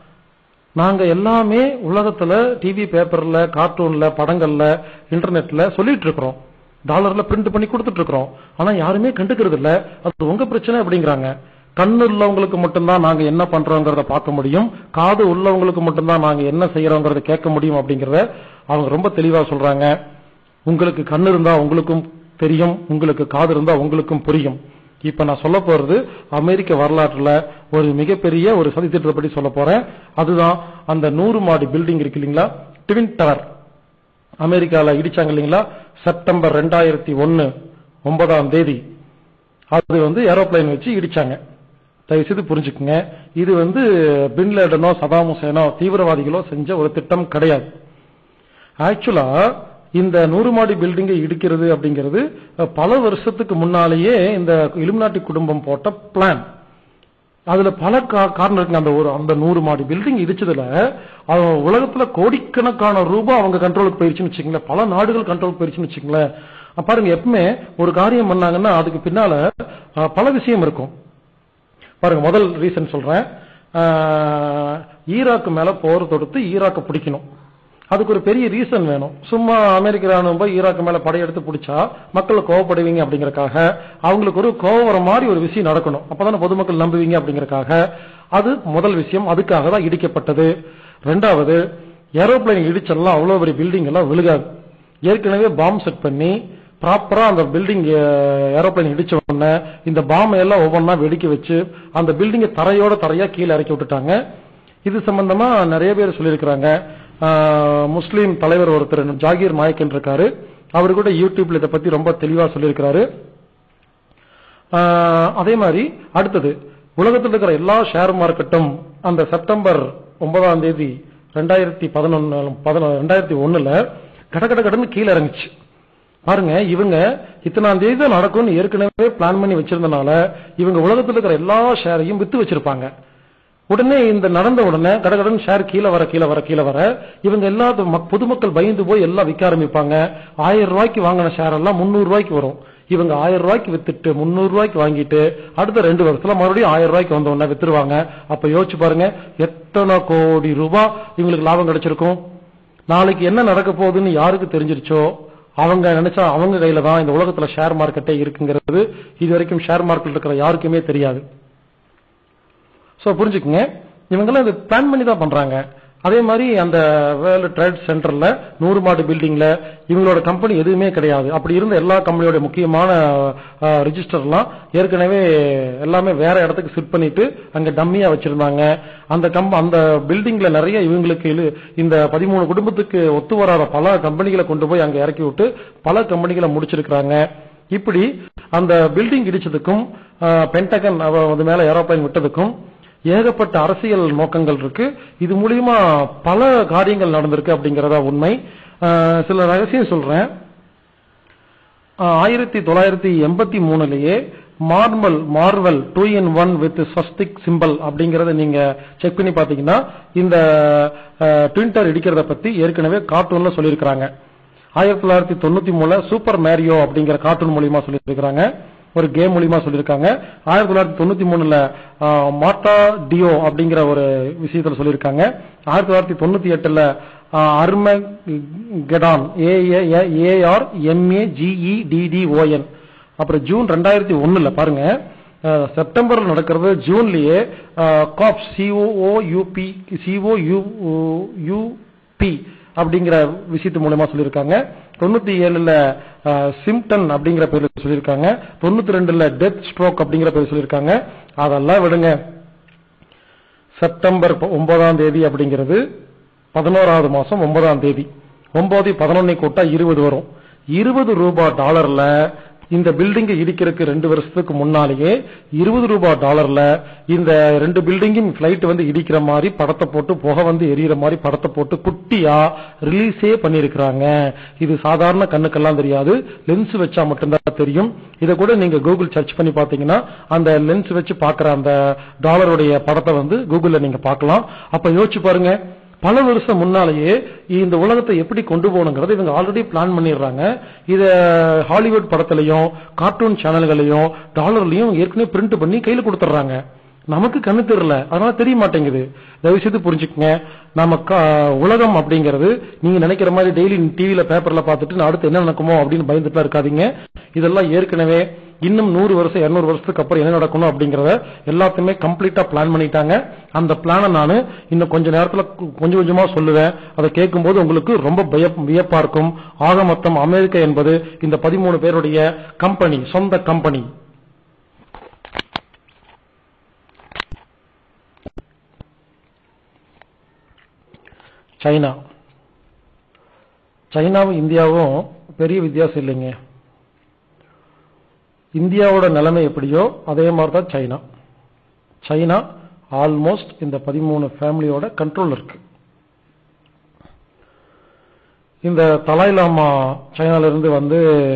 நாங்க எல்லாமே உலகத்துல டிவி பேப்பர்ல கார்ட்டூன்ல படங்கள்ல இன்டர்நெட்ல சொல்லிட்டு இருக்கிறோம் டாலர்ல பிரிண்ட் பண்ணி கொடுத்துட்டு இருக்கிறோம் ஆனா யாருமே கண்டுக்கிறது இல்ல அது உங்க பிரச்சனை அப்படிங்கிறாங்க கண்ணு உள்ளவங்களுக்கு மட்டும்தான் நாங்க என்ன பண்றோங்கிறத பார்க்க முடியும் காது உள்ளவங்களுக்கு மட்டும்தான் நாங்க என்ன செய்யறோங்கிறத கேட்க முடியும் அப்படிங்கறத அவங்க ரொம்ப தெளிவா சொல்றாங்க உங்களுக்கு கண்ணு இருந்தா உங்களுக்கும் தெரியும் உங்களுக்கு காது இருந்தா உங்களுக்கும் புரியும் இப்ப நான் சொல்ல போறது அமெரிக்க வரலாற்றுல ஒரு மிகப்பெரிய ஒரு சதித்திட்டத்தை பற்றி சொல்ல போறேன் அதுதான் அந்த நூறு மாடி பில்டிங் இருக்கு இல்லைங்களா ட்வின் டவர் அமெரிக்கால இடிச்சாங்க இல்லைங்களா செப்டம்பர் ரெண்டாயிரத்தி ஒன்னு ஒன்பதாம் தேதி அது வந்து ஏரோப்ளைன் வச்சு இடிச்சாங்க தயவு செய்து புரிஞ்சுக்குங்க இது வந்து பின்லேடனோ சதாம் ஹுசேனோ தீவிரவாதிகளோ செஞ்ச ஒரு திட்டம் கிடையாது ஆக்சுவலா இந்த நூறு மாடி பில்டிங்கை இடிக்கிறது அப்படிங்கிறது அஹ், பல வருஷத்துக்கு முன்னாலேயே இந்த இலுமினாட்டி குடும்பம் போட்ட பிளான் அதுல பல கா- காரணம் இருக்குங்க அந்த ஒரு அந்த நூறு மாடி பில்டிங் இடிச்சதுல அவன் உலகத்துல கோடிக்கணக்கான ரூபாய் அவங்க கண்ட்ரோலுக்கு போயிருச்சுன்னு வச்சுங்களேன் பல நாடுகள் கண்ட்ரோலுக்கு போயிருச்சுன்னு வச்சுங்களேன் அப்ப பாருங்க எப்பவுமே ஒரு காரியம் பண்ணாங்கன்னா அதுக்கு பின்னால அஹ், பல விஷயம் இருக்கும் பாருங்க முதல் ரீசன் சொல்றேன் ஆஹ், ஈராக்கு மேல போர் தொடுத்து ஈராக்கை பிடிக்கணும் அதுக்கு ஒரு பெரிய ரீசன் வேணும் சும்மா அமெரிக்க ராணுவம் போய் ஈராக்கு மேல படையெடுத்து பிடிச்சா மக்கள் கோவப்படுவீங்க அப்படிங்கறக்காக அவங்களுக்கு ஒரு கோவம் வர மாதிரி ஒரு விஷயம் நடக்கணும் அப்பதானே பொதுமக்கள் நம்புவீங்க அப்படிங்கறக்காக அது முதல் விஷயம் அதுக்காக தான் இடிக்கப்பட்டது ரெண்டாவது ஏரோப்ளைன் இடிச்செல்லாம் அவ்வளவு பெரிய பில்டிங் எல்லாம் விழுகாது ஏற்கனவே பாம்பு செட் பண்ணி ப்ராப்பரா அந்த பில்டிங் ஏரோப்ளைன் இடிச்ச உடனே இந்த பாம்பை எல்லாம் ஒவ்வொன்றா வெடிக்க வச்சு அந்த பில்டிங்கை தரையோட தரையா கீழே இறக்கி விட்டுட்டாங்க இது சம்பந்தமா நிறைய பேர் சொல்லியிருக்கிறாங்க ஆஹ் முஸ்லீம் தலைவர் ஒருத்தர் ஜாகீர் நாயக்கன் இருக்காரு அவர் கூட யூடியூப்ல இதை பத்தி ரொம்ப தெளிவா சொல்லியிருக்கிறாரு ஆஹ் அதே மாதிரி அடுத்தது உலகத்தில் இருக்கிற எல்லா ஷேர் மார்க்கெட்டும் அந்த செப்டம்பர் ஒன்பதாம் தேதி ரெண்டாயிரத்தி பதினொன்னு ரெண்டாயிரத்தி ஒண்ணுல கட கட கடன்னு கீழே இறங்குச்சு பாருங்க இவங்க இத்தனாம் தேதி தான் நடக்கும்னு ஏற்கனவே பிளான் பண்ணி வச்சிருந்தனால இவங்க உலகத்தில் இருக்கிற எல்லா ஷேரையும் வித்து வச்சிருப்பாங்க உடனே இந்த நடந்த உடனே கடகடன் ஷேர் கீழே வர கீழே வர கீழே வர இவங்க எல்லா மக்- பொதுமக்கள் பயந்து போய் எல்லாம் விற்க ஆரம்பிப்பாங்க ஆயிரம் ரூபாய்க்கு வாங்கின ஷேர் எல்லாம் முந்நூறு ரூபாய்க்கு வரும் இவங்க ஆயிரம் ரூபாய்க்கு வித்துட்டு முந்நூறு ரூபாய்க்கு வாங்கிட்டு அடுத்த ரெண்டு வருஷத்துல மறுபடியும் ஆயிரம் ரூபாய்க்கு வந்த உடனே வித்துருவாங்க அப்ப யோசிச்சு பாருங்க எத்தனை கோடி ரூபாய் இவங்களுக்கு லாபம் கிடைச்சிருக்கும் நாளைக்கு என்ன நடக்க போகுதுன்னு யாருக்கு தெரிஞ்சிருச்சோ அவங்க நினைச்சா அவங்க கையில தான் இந்த உலகத்துல ஷேர் மார்க்கெட்டே இருக்குங்கிறது இது வரைக்கும் ஷேர் மார்க்கெட் இருக்கிற யாருக்குமே தெரியாது சோ புரிஞ்சுக்குங்க இவங்கெல்லாம் இது பிளான் பண்ணி தான் பண்றாங்க அதே மாதிரி அந்த வேர்ல்டு ட்ரேட் சென்டர்ல நூறு மாடு பில்டிங்ல இவங்களோட கம்பெனி எதுவுமே கிடையாது அப்படி இருந்த எல்லா கம்பெனியோட முக்கியமான ரிஜிஸ்டர்லாம் ஏற்கனவே எல்லாமே வேற இடத்துக்கு ஷிஃப்ட் பண்ணிட்டு அங்க டம்மியா வச்சிருந்தாங்க அந்த கம் அந்த பில்டிங்ல நிறைய இவங்களுக்கு இழு- இந்த பதிமூணு குடும்பத்துக்கு ஒத்து வராத பல கம்பெனிகளை கொண்டு போய் அங்க இறக்கி விட்டு பல கம்பெனிகளை முடிச்சிருக்கிறாங்க இப்படி அந்த பில்டிங் இடிச்சதுக்கும் பென்டகன் அது மேல ஏரோப்ளைன் விட்டதுக்கும் ஏகப்பட்ட அரசியல் நோக்கங்கள் இருக்கு இது மூலியமா பல காரியங்கள் நடந்திருக்கு அப்படிங்கறதா உண்மை அஹ், சில ரகசியம் சொல்றேன் ஆயிரத்தி தொள்ளாயிரத்தி எண்பத்தி மூணுலயே மார்மல் Marvel two in one with ஸ்வஸ்திக் சிம்பல் அப்படிங்கறத நீங்க செக் பண்ணி பாத்தீங்கன்னா இந்த ட்வின்டர் இடிக்கிறத பத்தி ஏற்கனவே கார்ட்டூன்ல சொல்லியிருக்கிறாங்க ஆயிரத்தி தொள்ளாயிரத்தி தொண்ணூத்தி மூணுல சூப்பர் மேரியோ அப்படிங்கிற கார்ட்டூன் மூலியமா சொல்லியிருக்கிறாங்க ஒரு கேம் மூலியமா சொல்லியிருக்காங்க ஆயிரத்தி தொள்ளாயிரத்தி தொண்ணூத்தி மூணுல மாட்டா டியோ அப்படிங்கிற ஒரு விஷயத்துல சொல்லியிருக்காங்க ஆயிரத்தி தொள்ளாயிரத்தி தொண்ணூத்தி எட்டுல Armageddon AR MA GE DDON அப்புறம் ஜூன் ரெண்டாயிரத்தி ஒண்ணுல பாருங்க அஹ், செப்டம்பர்ல நடக்கிறது ஜூன்லயே coup COO UP CO UP அப்படிங்கிற விஷயத்து மூலமா சொல்லியிருக்காங்க தொண்ணூத்தி ஏழுல சிம்டன் அப்படிங்கிற பேர்ல சொல்லியிருக்காங்க தொண்ணூத்தி ரெண்டுல டெத் ஸ்ட்ரோக் அப்படிங்கிற பேர் சொல்லியிருக்காங்க அதெல்லாம் விடுங்க செப்டம்பர் ப- ஒன்பதாம் தேதி அப்படிங்கிறது பதினோராவது மாசம் ஒன்பதாம் தேதி ஒன்பது பதினொன்னு கூட்டா இருபது வரும் இருபது ரூபாய் டாலர்ல இந்த பில்டிங்கை இடிக்கிறதுக்கு ரெண்டு வருஷத்துக்கு முன்னாலேயே இருபது ரூபாய் டாலர்ல இந்த ரெண்டு பில்டிங்கும் பிளைட் வந்து இடிக்கிற மாதிரி படத்தை போட்டு புகை வந்து எரியற மாதிரி படத்தை போட்டு குட்டியா ரிலீஸே பண்ணிருக்கிறாங்க இது சாதாரண கண்ணுக்கெல்லாம் தெரியாது லென்ஸ் வச்சா மட்டும்தான் தெரியும் இதை கூட நீங்க கூகுள் சர்ச் பண்ணி பாத்தீங்கன்னா அந்த லென்ஸ் வச்சு பாக்குற அந்த டாலருடைய படத்தை வந்து கூகுள்ல நீங்க பார்க்கலாம் அப்ப யோசிச்சு பாருங்க பல வருஷம் முன்னாலேயே இந்த உலகத்தை எப்படி கொண்டு போகணுங்கிறத இவங்க ஆல்ரெடி பிளான் பண்ணிடுறாங்க இத ஹாலிவுட் படத்திலையும் கார்ட்டூன் சேனல்களையும் டாலர்லயும் ஏற்கனவே பிரிண்ட் பண்ணி கையில கொடுத்துட்றாங்க நமக்கு கண்ணு தெரியல அதனால தெரிய மாட்டேங்குது தயவு செய்து புரிஞ்சுக்கங்க நம்ம க- உலகம் அப்படிங்கிறது நீங்க நினைக்கிற மாதிரி டெய்லி டிவில பேப்பர்ல பார்த்துட்டு நான் அடுத்து என்ன நடக்குமோ அப்படின்னு பயந்துட்டு இருக்காதீங்க இதெல்லாம் ஏற்கனவே இன்னும் நூறு வருஷம் இருநூறு வருஷத்துக்கு அப்புறம் என்ன நடக்கணும் அப்படிங்கறத எல்லாத்தையுமே கம்ப்ளீட்டா பிளான் பண்ணிட்டாங்க அந்த பிளானை நான் இன்னும் கொஞ்ச நேரத்துல கு- கொஞ்சம் கொஞ்சமா சொல்லுவேன் அதை கேட்கும்போது உங்களுக்கு ரொம்ப பய வியப்பா இருக்கும் ஆக மொத்தம் அமெரிக்கா என்பது இந்த பதிமூணு பேருடைய கம்பெனி சொந்த கம்பெனி சைனா சைனாவும் இந்தியாவும் பெரிய வித்தியாசம் இல்லைங்க இந்தியாவோட நிலைமை எப்படியோ அதே மாதிரி தான் சைனா சைனா ஆல்மோஸ்ட் இந்த பதிமூணு ஃபேமிலியோட கண்ட்ரோல் இருக்கு இந்த தலாய் லாமா சைனால இருந்து வந்து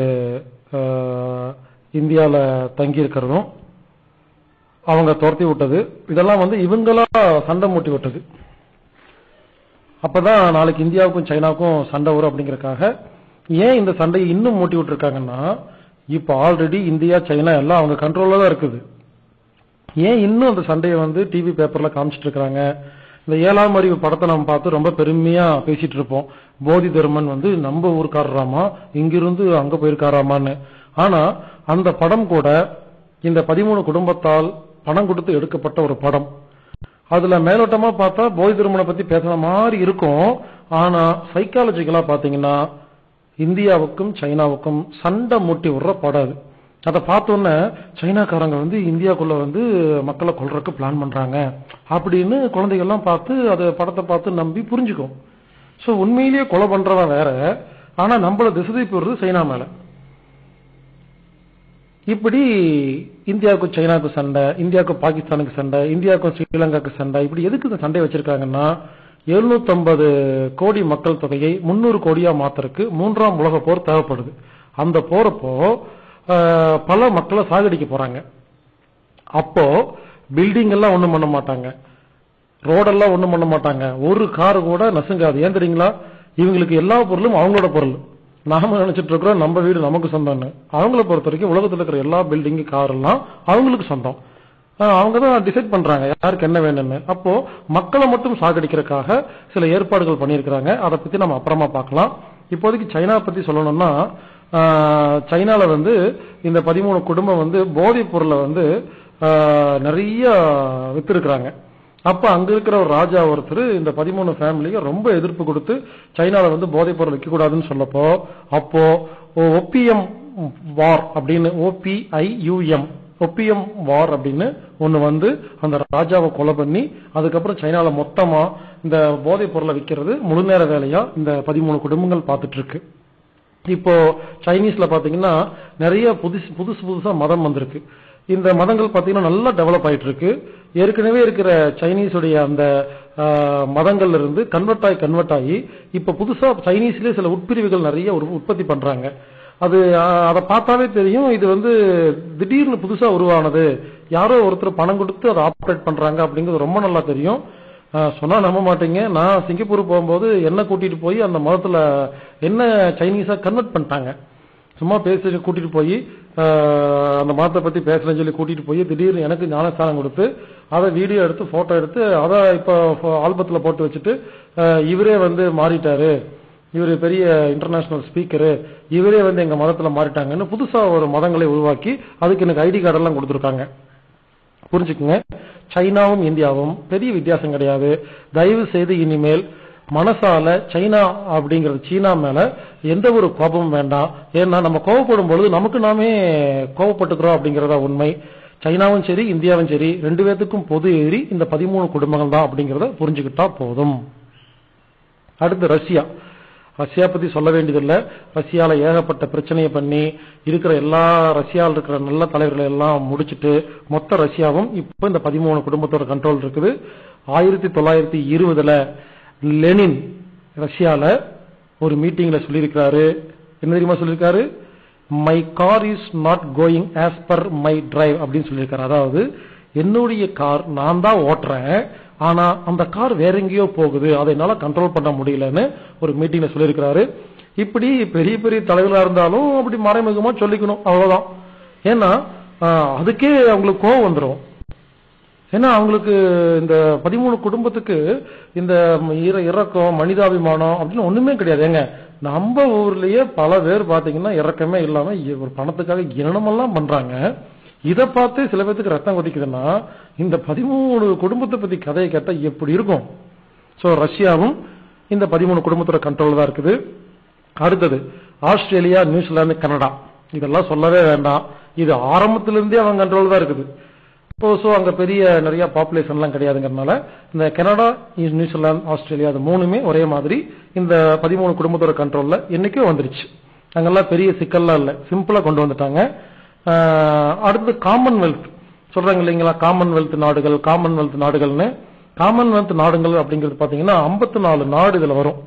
இந்தியாவில் தங்கி இருக்கிறதும் அவங்க துரத்தி விட்டது இதெல்லாம் வந்து இவங்களா சண்டை மூட்டி விட்டது அப்பதான் நாளைக்கு இந்தியாவுக்கும் சைனாவுக்கும் சண்டை வரும் அப்படிங்கறக்காக ஏன் இந்த சண்டையை இன்னும் மூட்டி விட்டுருக்காங்கன்னா இப்ப ஆல்ரெடி இந்தியா சைனா எல்லாம் அவங்க கண்ட்ரோல்ல தான் இருக்குது ஏன் இன்னும் அந்த சண்டையை வந்து டிவி பேப்பர்ல காமிச்சிட்டு இருக்காங்க இந்த ஏழாம் அறிவு படத்தை நம்ம பார்த்து ரொம்ப பெருமையா பேசிட்டு இருப்போம் போதி தர்மன் வந்து நம்ம ஊருக்காரராமா இங்கிருந்து அங்க போயிருக்காராமான்னு ஆனா அந்த படம் கூட இந்த பதிமூணு குடும்பத்தால் பணம் கொடுத்து எடுக்கப்பட்ட ஒரு படம் அதுல மேலோட்டமா பார்த்தா போதி திருமண பத்தி பேசுற மாதிரி இருக்கும் ஆனா சைக்காலஜிக்கலா பாத்தீங்கன்னா இந்தியாவுக்கும் சைனாவுக்கும் சண்டை மூட்டி விடுற படம் அது அதை பார்த்தோன்னே சைனாக்காரங்க வந்து இந்தியாக்குள்ள வந்து மக்களை கொல்றதுக்கு பிளான் பண்றாங்க அப்படின்னு குழந்தைகள்லாம் பார்த்து அதை படத்தை பார்த்து நம்பி புரிஞ்சுக்கும் சோ உண்மையிலேயே கொலை பண்றவன் வேற ஆனா நம்மள திசை திருப்பி விடுறது சைனா மேல இப்படி இந்தியாவுக்கும் சைனாவுக்கு சண்டை இந்தியாவுக்கும் பாகிஸ்தானுக்கு சண்டை இந்தியாவுக்கும் ஸ்ரீலங்காவுக்கு சண்டை இப்படி எதுக்கு இந்த சண்டை வச்சிருக்காங்கன்னா 750 கோடி மக்கள் தொகையை 300 கோடியா மாத்துறதுக்கு மூன்றாம் உலக போர் தேவைப்படுது அந்த போறப்போ ஆஹ், பல மக்களை சாகடிக்க போறாங்க அப்போ பில்டிங் எல்லாம் ஒண்ணும் பண்ண மாட்டாங்க ரோடெல்லாம் ஒண்ணும் பண்ண மாட்டாங்க ஒரு கார் கூட நசுங்காது ஏன் தெரியுங்களா இவங்களுக்கு எல்லா பொருளும் அவங்களோட பொருள் நாம நினைச்சிட்டு இருக்கிறோம் நம்ம வீடு நமக்கு சொந்தம்னு அவங்கள பொறுத்த வரைக்கும் உலகத்துல இருக்கிற எல்லா பில்டிங் கார் எல்லாம் அவங்களுக்கு சொந்தம் ஆஹ் அவங்க தான் டிசைட் பண்றாங்க யாருக்கு என்ன வேணும்னு அப்போ மக்களை மட்டும் சாகடிக்கிறதுக்காக சில ஏற்பாடுகள் பண்ணியிருக்கிறாங்க அதை பத்தி நம்ம அப்புறமா பார்க்கலாம் இப்போதைக்கு சைனா பத்தி சொல்லணும்னா ஆஹ் சைனால வந்து இந்த பதிமூணு குடும்பம் வந்து போதைப் பொருளை வந்து ஆஹ் நிறைய வித்திருக்கிறாங்க அப்ப அங்க இருக்கிற ஒரு ராஜா ஒருத்தர் இந்த பதிமூணு ஃபேமிலிக்கு ரொம்ப எதிர்ப்பு கொடுத்து சைனால வந்து போதைப் பொருள் விற்க கூடாதுன்னு சொல்லப்போ அப்போ ஒப்பிஎம் வார் அப்படின்னு ஓபிஐயுஎம் ஒப்பிஎம் வார் அப்படின்னு ஒண்ணு வந்து அந்த ராஜாவை கொலை பண்ணி அதுக்கப்புறம் சைனால மொத்தமா இந்த போதைப் பொருளை விற்கிறது முழு நேர வேலையா இந்த பதிமூணு குடும்பங்கள் பார்த்துட்டு இருக்கு இப்போ சைனீஸ்ல பாத்தீங்கன்னா நிறைய புதுசு புதுசு புதுசா மதம் வந்திருக்கு இந்த மதங்கள் பாத்தீங்கன்னா நல்லா டெவலப் ஆயிட்டு இருக்கு ஏற்கனவே இருக்கிற சைனீஸுடைய அந்த ஆஹ், மதங்கள்ல இருந்து கன்வெர்ட் ஆகி கன்வெர்ட் ஆகி இப்ப புதுசா சைனீஸ்லயே சில உட்பிரிவுகள் நிறைய உரு- உற்பத்தி பண்றாங்க அது ஆஹ், அதை பார்த்தாவே தெரியும் இது வந்து திடீர்னு புதுசா உருவானது யாரோ ஒருத்தர் பணம் கொடுத்து அதை ஆப்ரேட் பண்றாங்க அப்படிங்கிறது ரொம்ப நல்லா தெரியும் ஆஹ் சொன்னா நம்ப மாட்டீங்க நான் சிங்கப்பூர் போகும்போது என்ன கூட்டிட்டு போய் அந்த மதத்துல என்ன சைனீஸா கன்வெர்ட் பண்ணிட்டாங்க சும்மா பேசி கூட்டிட்டு போய் ஆஹ் அந்த மதத்தை பத்தி பேசுறேன்னு சொல்லி கூட்டிட்டு போய் திடீர்னு எனக்கு ஞானஸ்தானம் கொடுத்து அதை வீடியோ எடுத்து போட்டோ எடுத்து அதை இப்போ ஆல்பத்துல போட்டு வச்சுட்டு ஆஹ் இவரே வந்து மாறிட்டாரு இவர் பெரிய இன்டர்நேஷனல் ஸ்பீக்கரு இவரே வந்து எங்க மதத்துல மாறிட்டாங்கன்னு புதுசா ஒரு மதங்களை உருவாக்கி அதுக்கு எனக்கு ஐடி கார்டு எல்லாம் கொடுத்துருக்காங்க புரிஞ்சுக்குங்க சைனாவும் இந்தியாவும் பெரிய வித்தியாசம் கிடையாது தயவு செய்து இனிமேல் மனசால சைனா அப்படிங்கிறது சீனா மேல எந்த ஒரு கோபமும் வேண்டாம் ஏன்னா நம்ம கோவப்படும் பொழுது நமக்கு நாமே கோவப்பட்டுக்கிறோம் அப்படிங்கறதா உண்மை சைனாவும் சரி இந்தியாவும் சரி ரெண்டு பேத்துக்கும் பொது எதிரி இந்த பதிமூணு குடும்பங்கள் தான் அப்படிங்கறத புரிஞ்சுக்கிட்டா போதும் அடுத்து ரஷ்யா ரஷ்யா பத்தி சொல்ல வேண்டியதில்லை ரஷ்யால ஏகப்பட்ட பிரச்சனையை பண்ணி இருக்கிற எல்லா ரஷ்யாவில் இருக்கிற நல்ல தலைவர்களை எல்லாம் முடிச்சிட்டு மொத்த ரஷ்யாவும் இப்போ இந்த பதிமூணு குடும்பத்தோட கண்ட்ரோல் இருக்குது ஆயிரத்தி தொள்ளாயிரத்தி இருபதுல லெனின் ரஷ்யால ஒரு மீட்டிங்ல சொல்லியிருக்காரு என்ன தெரியுமா சொல்லியிருக்காரு my car is not going as per my drive அப்படின்னு சொல்லியிருக்காரு அதாவது என்னுடைய கார் நான் தான் ஓட்டுறேன் ஆனா அந்த கார் வேற எங்கேயோ போகுது அதை என்னால கண்ட்ரோல் பண்ண முடியலன்னு ஒரு மீட்டிங்ல சொல்லியிருக்கிறாரு இப்படி பெரிய பெரிய தலைவர்களா இருந்தாலும் அப்படி மறைமுகமா சொல்லிக்கணும் அவ்வளவுதான் ஏன்னா ஆஹ், அதுக்கே அவங்களுக்கு கோவம் வந்துடும் ஏன்னா அவங்களுக்கு இந்த பதிமூணு குடும்பத்துக்கு இந்த இர இறக்கம் மனிதாபிமானம் அப்படின்னு ஒண்ணுமே கிடையாது ஏங்க நம்ம ஊர்லயே பல பேர் பாத்தீங்கன்னா இறக்கமே இல்லாம இ- ஒரு பணத்துக்காக இனமெல்லாம் பண்றாங்க இதை பார்த்து சில பேத்துக்கு ரத்தம் கொதிக்குதுன்னா இந்த பதிமூணு குடும்பத்தை பத்தி கதையை கேட்டா எப்படி இருக்கும் சோ ரஷ்யாவும் இந்த பதிமூணு குடும்பத்தோட கண்ட்ரோல் தான் இருக்குது அடுத்தது ஆஸ்திரேலியா நியூசிலாந்து கனடா இதெல்லாம் சொல்லவே வேண்டாம் இது ஆரம்பத்திலிருந்தே அவங்க கண்ட்ரோல் தான் இருக்குது இப்போ ஸோ அங்க பெரிய நிறைய பாப்புலேஷன்லாம் கிடையாதுங்கிறதுனால இந்த கனடா நியூசிலாந்து ஆஸ்திரேலியா அது மூணுமே ஒரே மாதிரி இந்த பதிமூணு குடும்பத்தோட கண்ட்ரோல்ல என்னைக்கோ வந்துருச்சு அங்கெல்லாம் பெரிய சிக்கல்லாம் இல்லை சிம்பிளா கொண்டு வந்துட்டாங்க ஆஹ் அடுத்து காமன்வெல்த் சொல்றாங்க இல்லைங்களா காமன்வெல்த் நாடுகள் காமன்வெல்த் நாடுகள்னு காமன்வெல்த் நாடுகள் அப்படிங்கிறது பாத்தீங்கன்னா 54 நாலு நாடு இதுல வரும்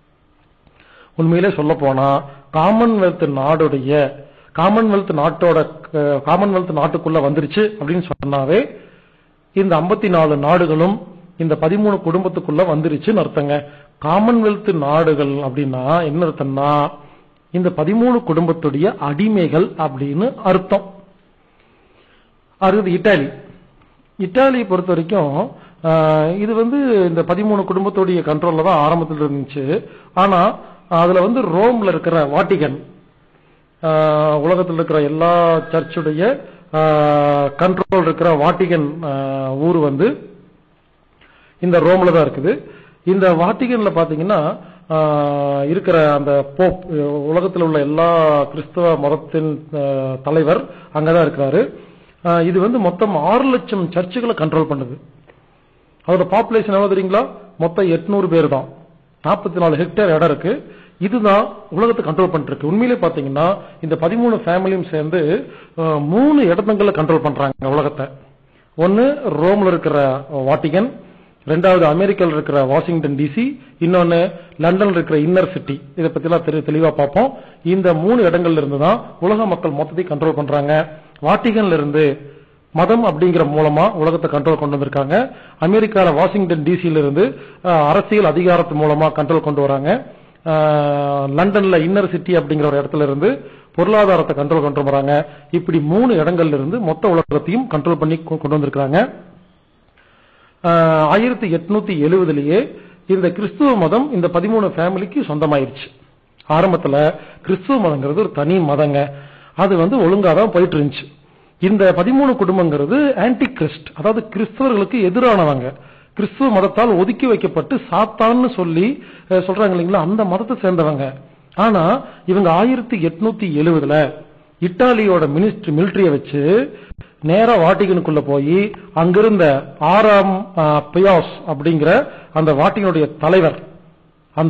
உண்மையிலே சொல்ல போனா காமன்வெல்த் நாடுடைய காமன்வெல்த் நாட்டோட அஹ், காமன்வெல்த் நாட்டுக்குள்ள வந்துருச்சு அப்படின்னு சொன்னாவே இந்த 54 நாலு நாடுகளும் இந்த பதிமூணு குடும்பத்துக்குள்ள வந்துருச்சுன்னு அர்த்தங்க காமன்வெல்த் நாடுகள் அப்படின்னா என்ன அர்த்தம்னா இந்த பதிமூணு குடும்பத்துடைய அடிமைகள் அப்படின்னு அர்த்தம் அடுத்தது இட்டாலி இட்டாலியை பொறுத்த வரைக்கும் ஆஹ் இது வந்து இந்த பதிமூணு குடும்பத்துடைய கண்ட்ரோல்ல தான் ஆரம்பத்தில் இருந்துச்சு ஆனா அதுல வந்து ரோம்ல இருக்கிற வாட்டிகன் ஆஹ் உலகத்தில் இருக்கிற எல்லா சர்ச்சுடைய கண்ட்ரோல் இருக்கிற வாட்டிகன் ஆஹ் ஊர் வந்து இந்த ரோம்ல தான் இருக்குது இந்த வாட்டிகன்ல பாத்தீங்கன்னா ஆஹ் இருக்கிற அந்த போப் உலகத்தில் உள்ள எல்லா கிறிஸ்தவ மதத்தின் ஆஹ் தலைவர் அங்கதான் இருக்கிறாரு ஆஹ் இது வந்து மொத்தம் ஆறு லட்சம் சர்ச்சுகளை கண்ட்ரோல் பண்ணுது அதோட பாப்புலேஷன் எவ்வளவு தெரியுங்களா மொத்தம் எட்நூறு பேர் தான் நாற்பத்தி நாலு ஹெக்டேர் இடம் இருக்கு இதுதான் உலகத்தை கண்ட்ரோல் பண்ணிட்டு இருக்கு உண்மையிலே பாத்தீங்கன்னா இந்த பதிமூணு ஃபேமிலியும் சேர்ந்து ஆஹ், மூணு இடத்துங்கள்ல கண்ட்ரோல் பண்றாங்க உலகத்தை ஒன்னு ரோம்ல இருக்கிற வாட்டிகன் ரெண்டாவது அமெரிக்கால இருக்கிற வாஷிங்டன் டிசி இன்னொன்னு லண்டன்ல இருக்கிற இன்னர் சிட்டி இதை பத்தி எல்லாம் தெரி- தெளிவா பார்ப்போம் இந்த மூணு இடங்கள்ல இருந்து தான் உலக மக்கள் மொத்தத்தையும் கண்ட்ரோல் பண்றாங்க வாட்டிகன்ல இருந்து மதம் அப்படிங்கிற மூலமா உலகத்தை கண்ட்ரோல் கொண்டு வந்திருக்காங்க அமெரிக்கால வாஷிங்டன் டிசியில இருந்து அஹ், அரசியல் அதிகாரத்து மூலமா கண்ட்ரோல் கொண்டு வராங்க அஹ், லண்டன்ல இன்னர் சிட்டி அப்படிங்கிற ஒரு இடத்துல இருந்து பொருளாதாரத்தை கண்ட்ரோல் கொண்டு வராங்க இப்படி மூணு இடங்கள்ல இருந்து மொத்த உலகத்தையும் கண்ட்ரோல் பண்ணி கொ- கொண்டு வந்திருக்காங்க ஆயிரத்தி எட்நூத்தி எழுவதுலயே இந்த கிறிஸ்துவ மதம் இந்த பதிமூணு ஃபேமிலிக்கு சொந்தமாயிருச்சு ஆரம்பத்துல கிறிஸ்துவ மதங்கிறது ஒரு தனி மதங்க அது வந்து ஒழுங்கா தான் போயிட்டு இருந்துச்சு இந்த பதிமூணு குடும்பங்கிறது ஆன்டி கிறிஸ்ட் அதாவது கிறிஸ்தவர்களுக்கு எதிரானவங்க கிறிஸ்துவ மதத்தால் ஒதுக்கி வைக்கப்பட்டு சாத்தான்னு சொல்லி அஹ், சொல்றாங்க இல்லைங்களா அந்த மதத்தை சேர்ந்தவங்க ஆனா இவங்க ஆயிரத்தி எட்நூத்தி எழுவதுல இத்தாலியோட மினிஸ்ட்ரி மிலிட்டரிய வச்சு நேரா வாட்டிகனுக்குள்ள போய் அங்கிருந்த ஆறாம் ஆஹ், பியாஸ் அப்படிங்கிற அந்த வாட்டிகனுடைய தலைவர் அந்த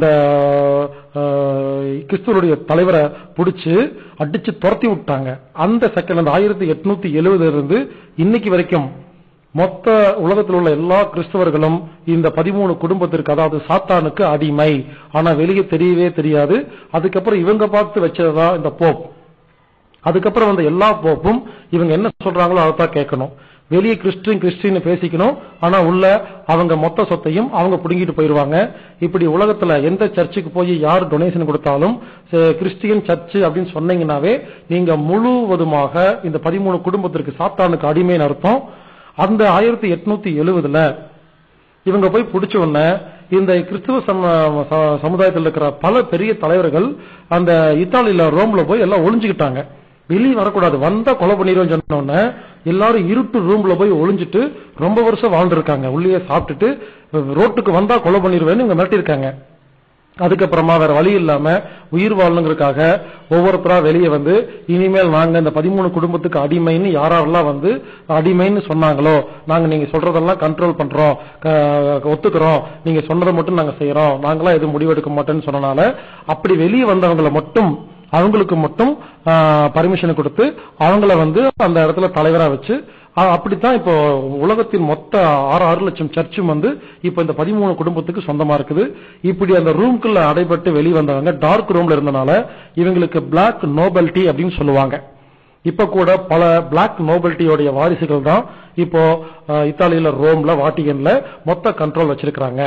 ஆஹ், கிறிஸ்துவனுடைய தலைவரை பிடிச்சு அடிச்சு துரத்தி விட்டாங்க அந்த செகண்ட் அந்த ஆயிரத்தி எட்நூத்தி எழுவதுல இருந்து இன்னைக்கு வரைக்கும் மொத்த உலகத்தில் உள்ள எல்லா கிறிஸ்தவர்களும் இந்த பதிமூணு குடும்பத்திற்கு அதாவது சாத்தானுக்கு அடிமை ஆனா வெளியே தெரியவே தெரியாது அதுக்கப்புறம் இவங்க பார்த்து வச்சதுதான் இந்த போப் அதுக்கப்புறம் வந்த எல்லா போப்பும் இவங்க என்ன சொல்றாங்களோ அதைத்தான் கேட்கணும் வெளியே கிறிஸ்டின் கிறிஸ்டின் பேசிக்கணும் ஆனா உள்ள அவங்க மொத்த சொத்தையும் அவங்க புடுங்கிட்டு போயிருவாங்க இப்படி உலகத்துல எந்த சர்ச்சுக்கு போய் யார் டொனேஷன் கொடுத்தாலும் ச- கிறிஸ்டியன் சர்ச் அப்படின்னு சொன்னீங்கன்னாவே நீங்க முழுவதுமாக இந்த பதிமூணு குடும்பத்திற்கு சாத்தானுக்கு அடிமைன்னு அர்த்தம் அந்த ஆயிரத்தி எட்நூத்தி எழுவதுல இவங்க போய் பிடிச்ச உடனே இந்த கிறிஸ்துவ சம- ச- சமுதாயத்தில் இருக்கிற பல பெரிய தலைவர்கள் அந்த இத்தாலியில ரோம்ல போய் எல்லாம் ஒளிஞ்சுக்கிட்டாங்க வெளியே வரக்கூடாது வந்தா கொலை பண்ணிடுவோம் சொன்ன உடனே எல்லாரும் இருட்டு ரூம்ல போய் ஒளிஞ்சிட்டு ரொம்ப வருஷம் வாழ்ந்துருக்காங்க உள்ளே சாப்பிட்டுட்டு ரோட்டுக்கு வந்தா கொலை பண்ணிடுவேன்னு இவங்க மிரட்டியிருக்காங்க அதுக்கப்புறமா வேற வழி இல்லாம உயிர் வாழணுங்கிறதுக்காக ஒவ்வொருத்தரா வெளியே வந்து இனிமேல் நாங்க இந்த பதிமூணு குடும்பத்துக்கு அடிமைன்னு யாரெல்லாம் வந்து அடிமைன்னு சொன்னாங்களோ நாங்க நீங்க சொல்றதெல்லாம் கண்ட்ரோல் பண்றோம் க- ஒத்துக்கிறோம் நீங்க சொன்னதை மட்டும் நாங்க செய்யறோம் நாங்களாம் எதுவும் முடிவெடுக்க மாட்டோம்னு சொன்னனால அப்படி வெளியே வந்தவங்களை மட்டும் அவங்களுக்கு மட்டும் பர்மிஷன் கொடுத்து அவங்கள வந்து அந்த இடத்துல தலைவரா வச்சு அ- அப்படித்தான் இப்போ உலகத்தின் மொத்த ஆறு ஆறு லட்சம் சர்ச்சும் வந்து இப்போ இந்த பதிமூணு குடும்பத்துக்கு சொந்தமா இருக்குது இப்படி அந்த ரூம்குள்ள அடைபட்டு வெளியே வந்தவங்க டார்க் ரூம்ல இருந்தனால இவங்களுக்கு பிளாக் நோபல்டி அப்படின்னு சொல்லுவாங்க இப்ப கூட பல பிளாக் நோபல்டியோடைய வாரிசுகள் தான் இப்போ அஹ், இத்தாலியில ரோம்ல வாட்டிகன்ல மொத்த கண்ட்ரோல் வச்சிருக்கிறாங்க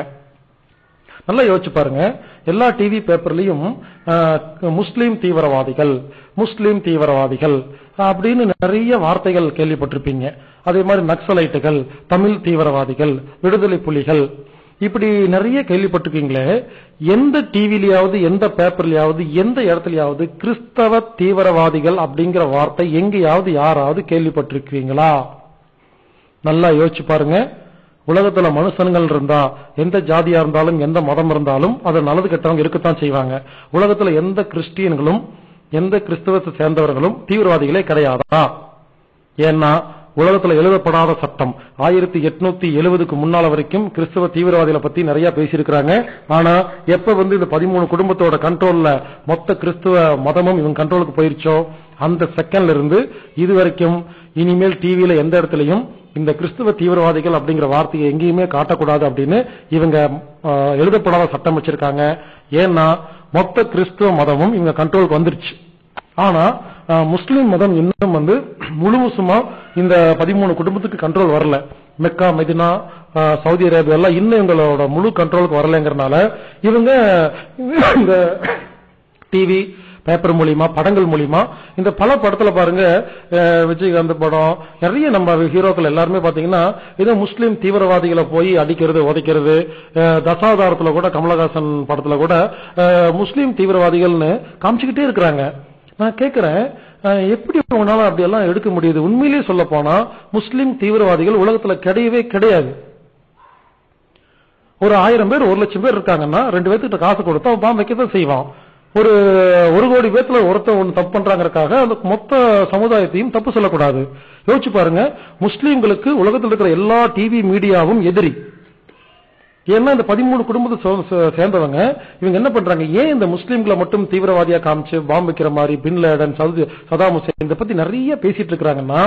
நல்லா யோசிச்சு பாருங்க எல்லா டிவி பேப்பர்லயும் அஹ், முஸ்லீம் தீவிரவாதிகள் முஸ்லீம் தீவிரவாதிகள் அப்படின்னு நிறைய வார்த்தைகள் கேள்விப்பட்டிருப்பீங்க அதே மாதிரி நக்சலைட்டுகள் தமிழ் தீவிரவாதிகள் விடுதலை புலிகள் இப்படி நிறைய கேள்விப்பட்டிருக்கீங்களே எந்த டிவிலயாவது எந்த பேப்பர்லயாவது எந்த இடத்துலயாவது கிறிஸ்தவ தீவிரவாதிகள் அப்படிங்கிற வார்த்தை எங்கேயாவது யாராவது கேள்விப்பட்டிருக்கீங்களா நல்லா யோசிச்சு பாருங்க உலகத்துல மனுஷன்கள் இருந்தா எந்த ஜாதியா இருந்தாலும் எந்த மதம் இருந்தாலும் அது நல்லது கெட்டவங்க இருக்கத்தான் செய்வாங்க உலகத்துல எந்த கிறிஸ்டியன்களும் எந்த கிறிஸ்தவத்தை சேர்ந்தவர்களும் தீவிரவாதிகளே கிடையாதா ஏன்னா உலகத்துல எழுதப்படாத சட்டம் ஆயிரத்தி எட்நூத்தி எழுபதுக்கு முன்னால வரைக்கும் கிறிஸ்தவ தீவிரவாதிகளை பத்தி நிறைய பேசியிருக்கிறாங்க ஆனா எப்ப வந்து இந்த பதிமூணு குடும்பத்தோட கண்ட்ரோல்ல மொத்த கிறிஸ்துவ மதமும் இவங்க கண்ட்ரோலுக்கு போயிருச்சோ அந்த செகண்ட்ல இருந்து இது வரைக்கும் இனிமேல் டிவியில எந்த இடத்துலயும் இந்த கிறிஸ்துவ தீவிரவாதிகள் அப்படிங்கிற வார்த்தையை எங்கேயுமே காட்டக்கூடாது அப்படின்னு இவங்க ஆஹ், எழுதப்படாத சட்டம் வச்சிருக்காங்க ஏன்னா மொத்த கிறிஸ்துவ மதமும் இவங்க கண்ட்ரோலுக்கு வந்துருச்சு ஆனா அஹ், முஸ்லிம் மதம் இன்னும் வந்து முழுவதுமா இந்த பதிமூணு குடும்பத்துக்கு கண்ட்ரோல் வரல மெக்கா மெதினா அஹ், சவுதி அரேபியா எல்லாம் இன்னும் இவங்களோட முழு கண்ட்ரோலுக்கு வரலைங்கிறனால இவங்க இந்த டிவி பேப்பர் மூலியமா படங்கள் மூலியமா இந்த பல படத்துல பாருங்க அஹ், விஜயகாந்த் படம் நிறைய நம்ம ஹீரோக்கள் எல்லாருமே பாத்தீங்கன்னா ஏதோ முஸ்லீம் தீவிரவாதிகளை போய் அடிக்கிறது உதைக்கிறது அஹ், தசாவதாரத்துல கூட கமலஹாசன் படத்துல கூட அஹ், முஸ்லீம் தீவிரவாதிகள்னு காமிச்சுக்கிட்டே இருக்கிறாங்க நான் கேட்கிறேன் அஹ், எப்படி உங்களால அப்படி எல்லாம் எடுக்க முடியுது உண்மையிலேயே சொல்ல போனா முஸ்லீம் தீவிரவாதிகள் உலகத்துல கிடையவே கிடையாது ஒரு ஆயிரம் பேர் ஒரு லட்சம் பேர் இருக்காங்கன்னா ரெண்டு பேர்த்துக்கிட்ட காசு கொடுத்தா அவன் பாம்பு வைக்கதான் செய்வான் ஒரு ஒரு கோடி பேத்துல ஒருத்தன் ஒன்று தப்பு பண்றாங்கறக்காக அந்த மொத்த சமுதாயத்தையும் தப்பு சொல்லக்கூடாது யோசிச்சு பாருங்க முஸ்லீம்களுக்கு உலகத்தில் இருக்கிற எல்லா டிவி மீடியாவும் எதிரி ஏன்னா இந்த பதிமூணு குடும்பத்தை சோ- சே- சேர்ந்தவங்க இவங்க என்ன பண்றாங்க ஏன் இந்த முஸ்லீம்களை மட்டும் தீவிரவாதியா காமிச்சு பாம்பு வைக்கிற மாதிரி bin Laden Saudi Saddam Hussein இதை பத்தி நிறைய பேசிட்டு இருக்காங்கன்னா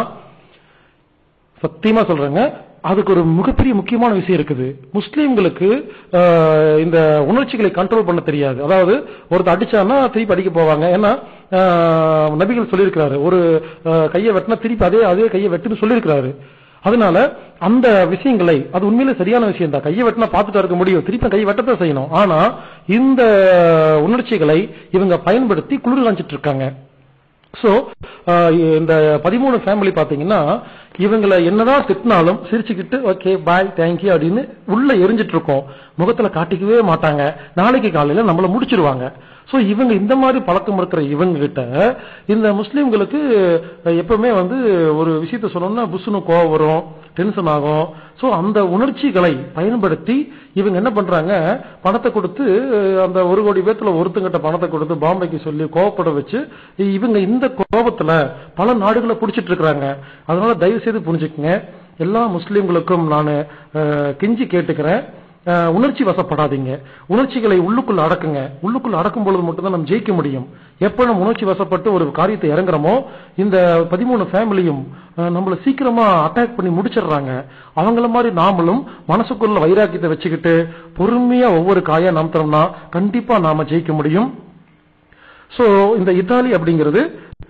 சத்தியமா சொல்றேங்க அதுக்கு ஒரு மிகப்பெரிய முக்கியமான விஷயம் இருக்குது முஸ்லீம்களுக்கு ஆஹ், இந்த உணர்ச்சிகளை கண்ட்ரோல் பண்ண தெரியாது அதாவது ஒருத்தர் அடிச்சான்னா திருப்பி அடிக்க போவாங்க ஏன்னா ஆஹ், நபிகள் சொல்லியிருக்கிறாரு ஒரு ஆஹ், கையை வெட்டினா திருப்பி அதே அதே கையை வெட்டுன்னு சொல்லியிருக்கிறாரு அதனால அந்த விஷயங்களை அது உண்மையிலே சரியான விஷயம் தான் கையை வெட்டினா பார்த்துட்டு இருக்க முடியும் திருப்பி கையை வெட்டத்தான் செய்யணும் ஆனா இந்த உணர்ச்சிகளை இவங்க பயன்படுத்தி குளிர் காஞ்சிட்டு இருக்காங்க சோ இந்த பதிமூணு ஃபேமிலி பாத்தீங்கன்னா இவங்களை என்னதான் திட்டினாலும் சிரிச்சுக்கிட்டு ஓகே பாய் தேங்க்யூ அப்படின்னு உள்ள எரிஞ்சிட்டு இருக்கோம் முகத்துல காட்டிக்கவே மாட்டாங்க நாளைக்கு காலையில நம்மள முடிச்சிருவாங்க சோ இவங்க இந்த மாதிரி பழக்கம் இருக்கிற இவங்க கிட்ட இந்த முஸ்லீம்களுக்கு அஹ், எப்பவுமே வந்து ஒரு விஷயத்த சொன்னோம்னா புஷ்னு கோவம் வரும் டென்ஷன் ஆகும் சோ அந்த உணர்ச்சிகளை பயன்படுத்தி இவங்க என்ன பண்றாங்க பணத்தை கொடுத்து அஹ், அந்த ஒரு கோடி பேத்துல ஒருத்தங்கிட்ட பணத்தை கொடுத்து பாம்பேக்கு சொல்லி கோவப்பட வச்சு இவங்க இந்த கோபத்துல பல நாடுகளை புடிச்சிட்டு இருக்காங்க அதனால தயவு செய்து புரிஞ்சுக்கங்க எல்லா முஸ்லீம்களுக்கும் நான் கெஞ்சி கேட்டுக்கிறேன் அஹ், உணர்ச்சி வசப்படாதீங்க உணர்ச்சிகளை உள்ளுக்குள்ள அடக்குங்க உள்ளுக்குள்ள அடக்கும் பொழுது மட்டும்தான் நம்ம ஜெயிக்க முடியும் எப்ப நம்ம உணர்ச்சி வசப்பட்டு ஒரு காரியத்தை இறங்குறோமோ இந்த பதிமூணு ஃபேமிலியும் நம்மள சீக்கிரமா அட்டாக் பண்ணி முடிச்சிடுறாங்க அவங்கள மாதிரி நாமளும் மனசுக்குள்ள வைராக்கியத்தை வச்சுக்கிட்டு பொறுமையா ஒவ்வொரு காயா நம்புறோம்னா கண்டிப்பா நாம ஜெயிக்க முடியும் சோ இந்த இத்தாலி அப்படிங்கிறது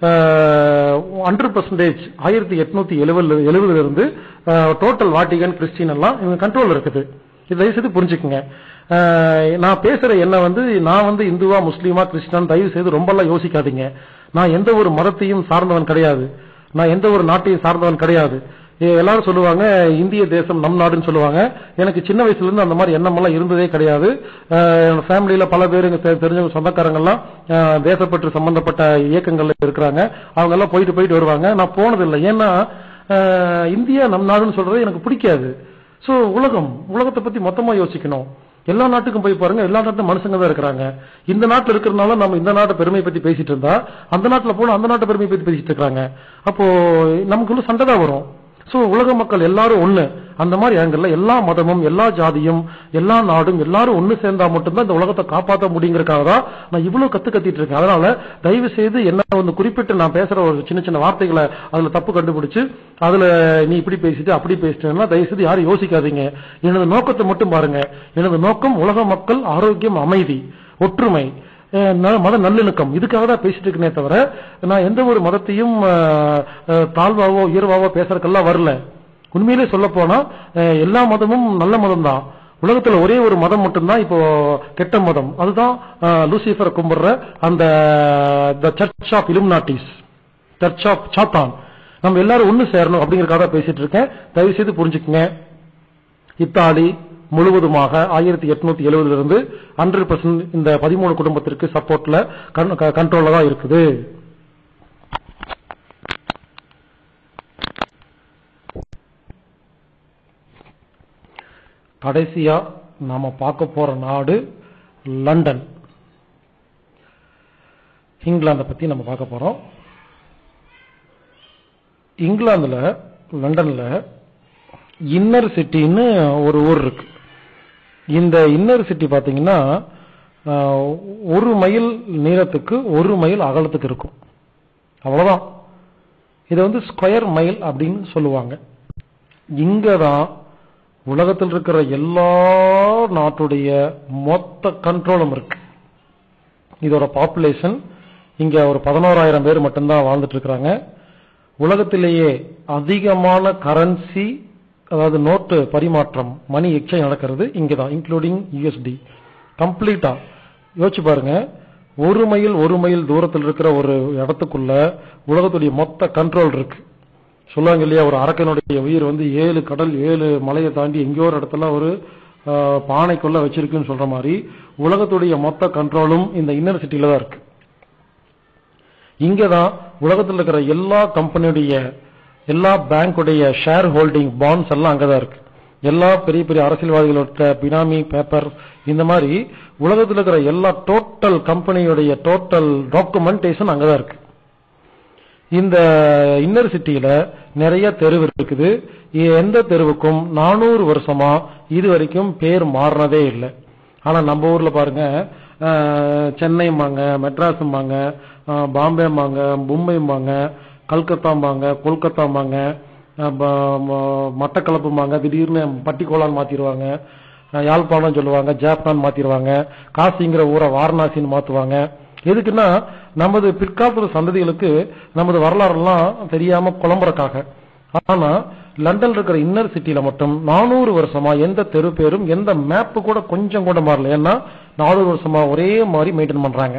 ஹண்ட்ரட் பர்சன்டேஜ் ஆயிரத்தி எட்நூத்தி எழுபதுல எழுபதுல இருந்து டோட்டல் வாட்டிகன் கிறிஸ்டின் எல்லாம் இவங்க கண்ட்ரோல் இருக்குது இது தயவு செய்து புரிஞ்சுக்குங்க அஹ், நான் பேசுற என்ன வந்து நான் வந்து இந்துவா முஸ்லீமா கிறிஸ்டியன் தயவு செய்து ரொம்ப எல்லாம் யோசிக்காதீங்க நான் எந்த ஒரு மதத்தையும் சார்ந்தவன் கிடையாது நான் எந்த ஒரு நாட்டையும் சார்ந்தவன் கிடையாது எ- எல்லாரும் சொல்லுவாங்க இந்திய தேசம் நம் நாடுன்னு சொல்லுவாங்க எனக்கு சின்ன வயசுல இருந்து அந்த மாதிரி எண்ணம் எல்லாம் இருந்ததே கிடையாது அஹ், என்னோட ஃபேமிலியில பல பேர் எங்க தெ- தெரிஞ்சவங்க சொந்தக்காரங்க எல்லாம் அஹ், தேசப்பற்று சம்பந்தப்பட்ட இயக்கங்கள்ல இருக்கிறாங்க அவங்க எல்லாம் போயிட்டு போயிட்டு வருவாங்க நான் போனதில்லை ஏன்னா அஹ், இந்தியா நம் நாடுன்னு சொல்றது எனக்கு பிடிக்காது சோ உலகம் உலகத்தை பத்தி மொத்தமா யோசிக்கணும் எல்லா நாட்டுக்கும் போய் பாருங்க எல்லா நாட்டுல மனுஷங்க தான் இருக்கிறாங்க இந்த நாட்டுல இருக்கிறனால நம்ம இந்த நாட்டு பெருமை பத்தி பேசிட்டு இருந்தா அந்த நாட்டுல போனா அந்த நாட்டு பெருமை பத்தி பேசிட்டு இருக்காங்க அப்போ நமக்குள்ள சண்டை தான் வரும் சோ உலக மக்கள் எல்லாரும் ஒண்ணு அந்த மாதிரி ஆங்கிள் எல்லா மதமும் எல்லா ஜாதியும் எல்லா நாடும் எல்லாரும் ஒண்ணு சேர்ந்தா மட்டும்தான் இந்த உலகத்தை காப்பாற்ற முடியுங்கிறதுக்காக தான் நான் இவ்வளவு கத்து கத்திட்டு இருக்கேன் அதனால தயவு செய்து என்ன வந்து குறிப்பிட்டு நான் பேசுற ஒரு சின்ன சின்ன வார்த்தைகளை அதுல தப்பு கண்டுபிடிச்சு அதுல நீ இப்படி பேசிட்டு அப்படி பேசிட்டேன்னா தயவு செய்து யாரும் யோசிக்காதீங்க எனது நோக்கத்தை மட்டும் பாருங்க எனது நோக்கம் உலக மக்கள் ஆரோக்கியம் அமைதி ஒற்றுமை அஹ் ந- மத நல்லிணக்கம் இதுக்காக தான் பேசிட்டு இருக்கனே தவிர நான் எந்த ஒரு மதத்தையும் அஹ், அஹ், தாழ்வாவோ உயர்வாவோ பேசுறதுக்கெல்லாம் வரல உண்மையிலே சொல்ல போனா அஹ், எல்லா மதமும் நல்ல மதம் தான் உலகத்துல ஒரே ஒரு மதம் மட்டும்தான் இப்போ கெட்ட மதம் அதுதான் அஹ், லூசிஃபரை கும்பிடுற அந்த church of Illuminatis church of சாத்தான் நம்ம எல்லாரும் ஒண்ணு சேரணும் அப்படிங்கறதுக்காக தான் பேசிட்டு இருக்கேன் தயவு செய்து புரிஞ்சுக்குங்க இத்தாலி முழுவதுமாக ஆயிரத்தி எட்நூத்தி எழுபதுல இருந்து ஹண்ட்ரட் பர்சன்ட் இந்த பதிமூணு குடும்பத்திற்கு சப்போர்ட்ல கண்ட்ரோல்ல தான் இருக்குது கடைசியா நாம பார்க்க போற நாடு லண்டன் இங்கிலாந்தை பத்தி நம்ம பார்க்க போறோம் இங்கிலாந்துல லண்டன்ல இன்னர் சிட்டின்னு ஒரு ஊர் இருக்கு இந்த இன்னர் சிட்டி பாத்தீங்கன்னா ஆஹ், ஒரு மைல் நீளத்துக்கு ஒரு மைல் அகலத்துக்கு இருக்கும் அவ்வளவுதான் இதை வந்து ஸ்கொயர் மைல் அப்படின்னு சொல்லுவாங்க இங்கதான் உலகத்தில் இருக்கிற எல்லா நாட்டுடைய மொத்த கண்ட்ரோலும் இருக்கு இதோட பாப்புலேஷன் இங்க ஒரு பதினோராயிரம் பேர் மட்டும்தான் வாழ்ந்துட்டு இருக்கிறாங்க உலகத்திலேயே அதிகமான கரன்சி அதாவது நோட்டு பரிமாற்றம் மணி எக்ஸ்சேஞ்ச் நடக்கிறது இங்க தான் இன்க்ளூடிங் யூஎஸ்டி கம்ப்ளீட்டா யோசிச்சு பாருங்க ஒரு மைல் ஒரு மைல் தூரத்தில் இருக்கிற ஒரு இடத்துக்குள்ள உலகத்துடைய மொத்த கண்ட்ரோல் இருக்கு சொல்லுவாங்க இல்லையா ஒரு அரக்கனுடைய உயிர் வந்து ஏழு கடல் ஏழு மலையை தாண்டி எங்கேயோ ஒரு இடத்துல ஒரு ஆஹ், பானைக்குள்ள வச்சிருக்குன்னு சொல்ற மாதிரி உலகத்துடைய மொத்த கண்ட்ரோலும் இந்த இன்னர் சிட்டில தான் இருக்கு இங்கதான் உலகத்தில் இருக்கிற எல்லா கம்பெனியுடைய எல்லா பேங்குடைய ஷேர் ஹோல்டிங் பாண்ட்ஸ் எல்லாம் அங்கதான் இருக்கு எல்லா பெரிய பெரிய அரசியல்வாதிகளோட பினாமி பேப்பர் இந்த மாதிரி உலகத்தில் இருக்கிற எல்லா டோட்டல் கம்பெனியுடைய டோட்டல் டாக்குமெண்டேஷன் அங்கதான் இருக்கு இந்த இன்னர் சிட்டியில நிறைய தெருவு இருக்குது இ- எந்த தெருவுக்கும் நானூறு வருஷமா இது வரைக்கும் பேர் மாறினதே இல்லை ஆனா நம்ம ஊர்ல பாருங்க அஹ், சென்னைம்பாங்க மெட்ராஸும்பாங்க அஹ், பாம்பேம்பாங்க மும்பைம்பாங்க கல்கத்தாம்பாங்க கொல்கத்தாம்பாங்க அஹ், ப- ம- மட்டக்களப்பும்பாங்க திடீர்னு பட்டிக்கோலான்னு மாத்திடுவாங்க அஹ், யாழ்ப்பாணம் சொல்லுவாங்க ஜாப்பான் மாத்திடுவாங்க காசிங்கிற ஊரை வாரணாசின்னு மாத்துவாங்க எதுக்குன்னா நமது பிற்காலத்துல சந்ததிகளுக்கு நமது வரலாறுலாம் தெரியாம குழம்புறக்காக ஆனா லண்டன்ல இருக்கிற இன்னர் சிட்டில மட்டும் நானூறு வருஷமா எந்த தெரு பேரும் எந்த மேப்பு கூட கொஞ்சம் கூட மாறல ஏன்னா நானூறு வருஷமா ஒரே மாதிரி மெயின்டைன் பண்றாங்க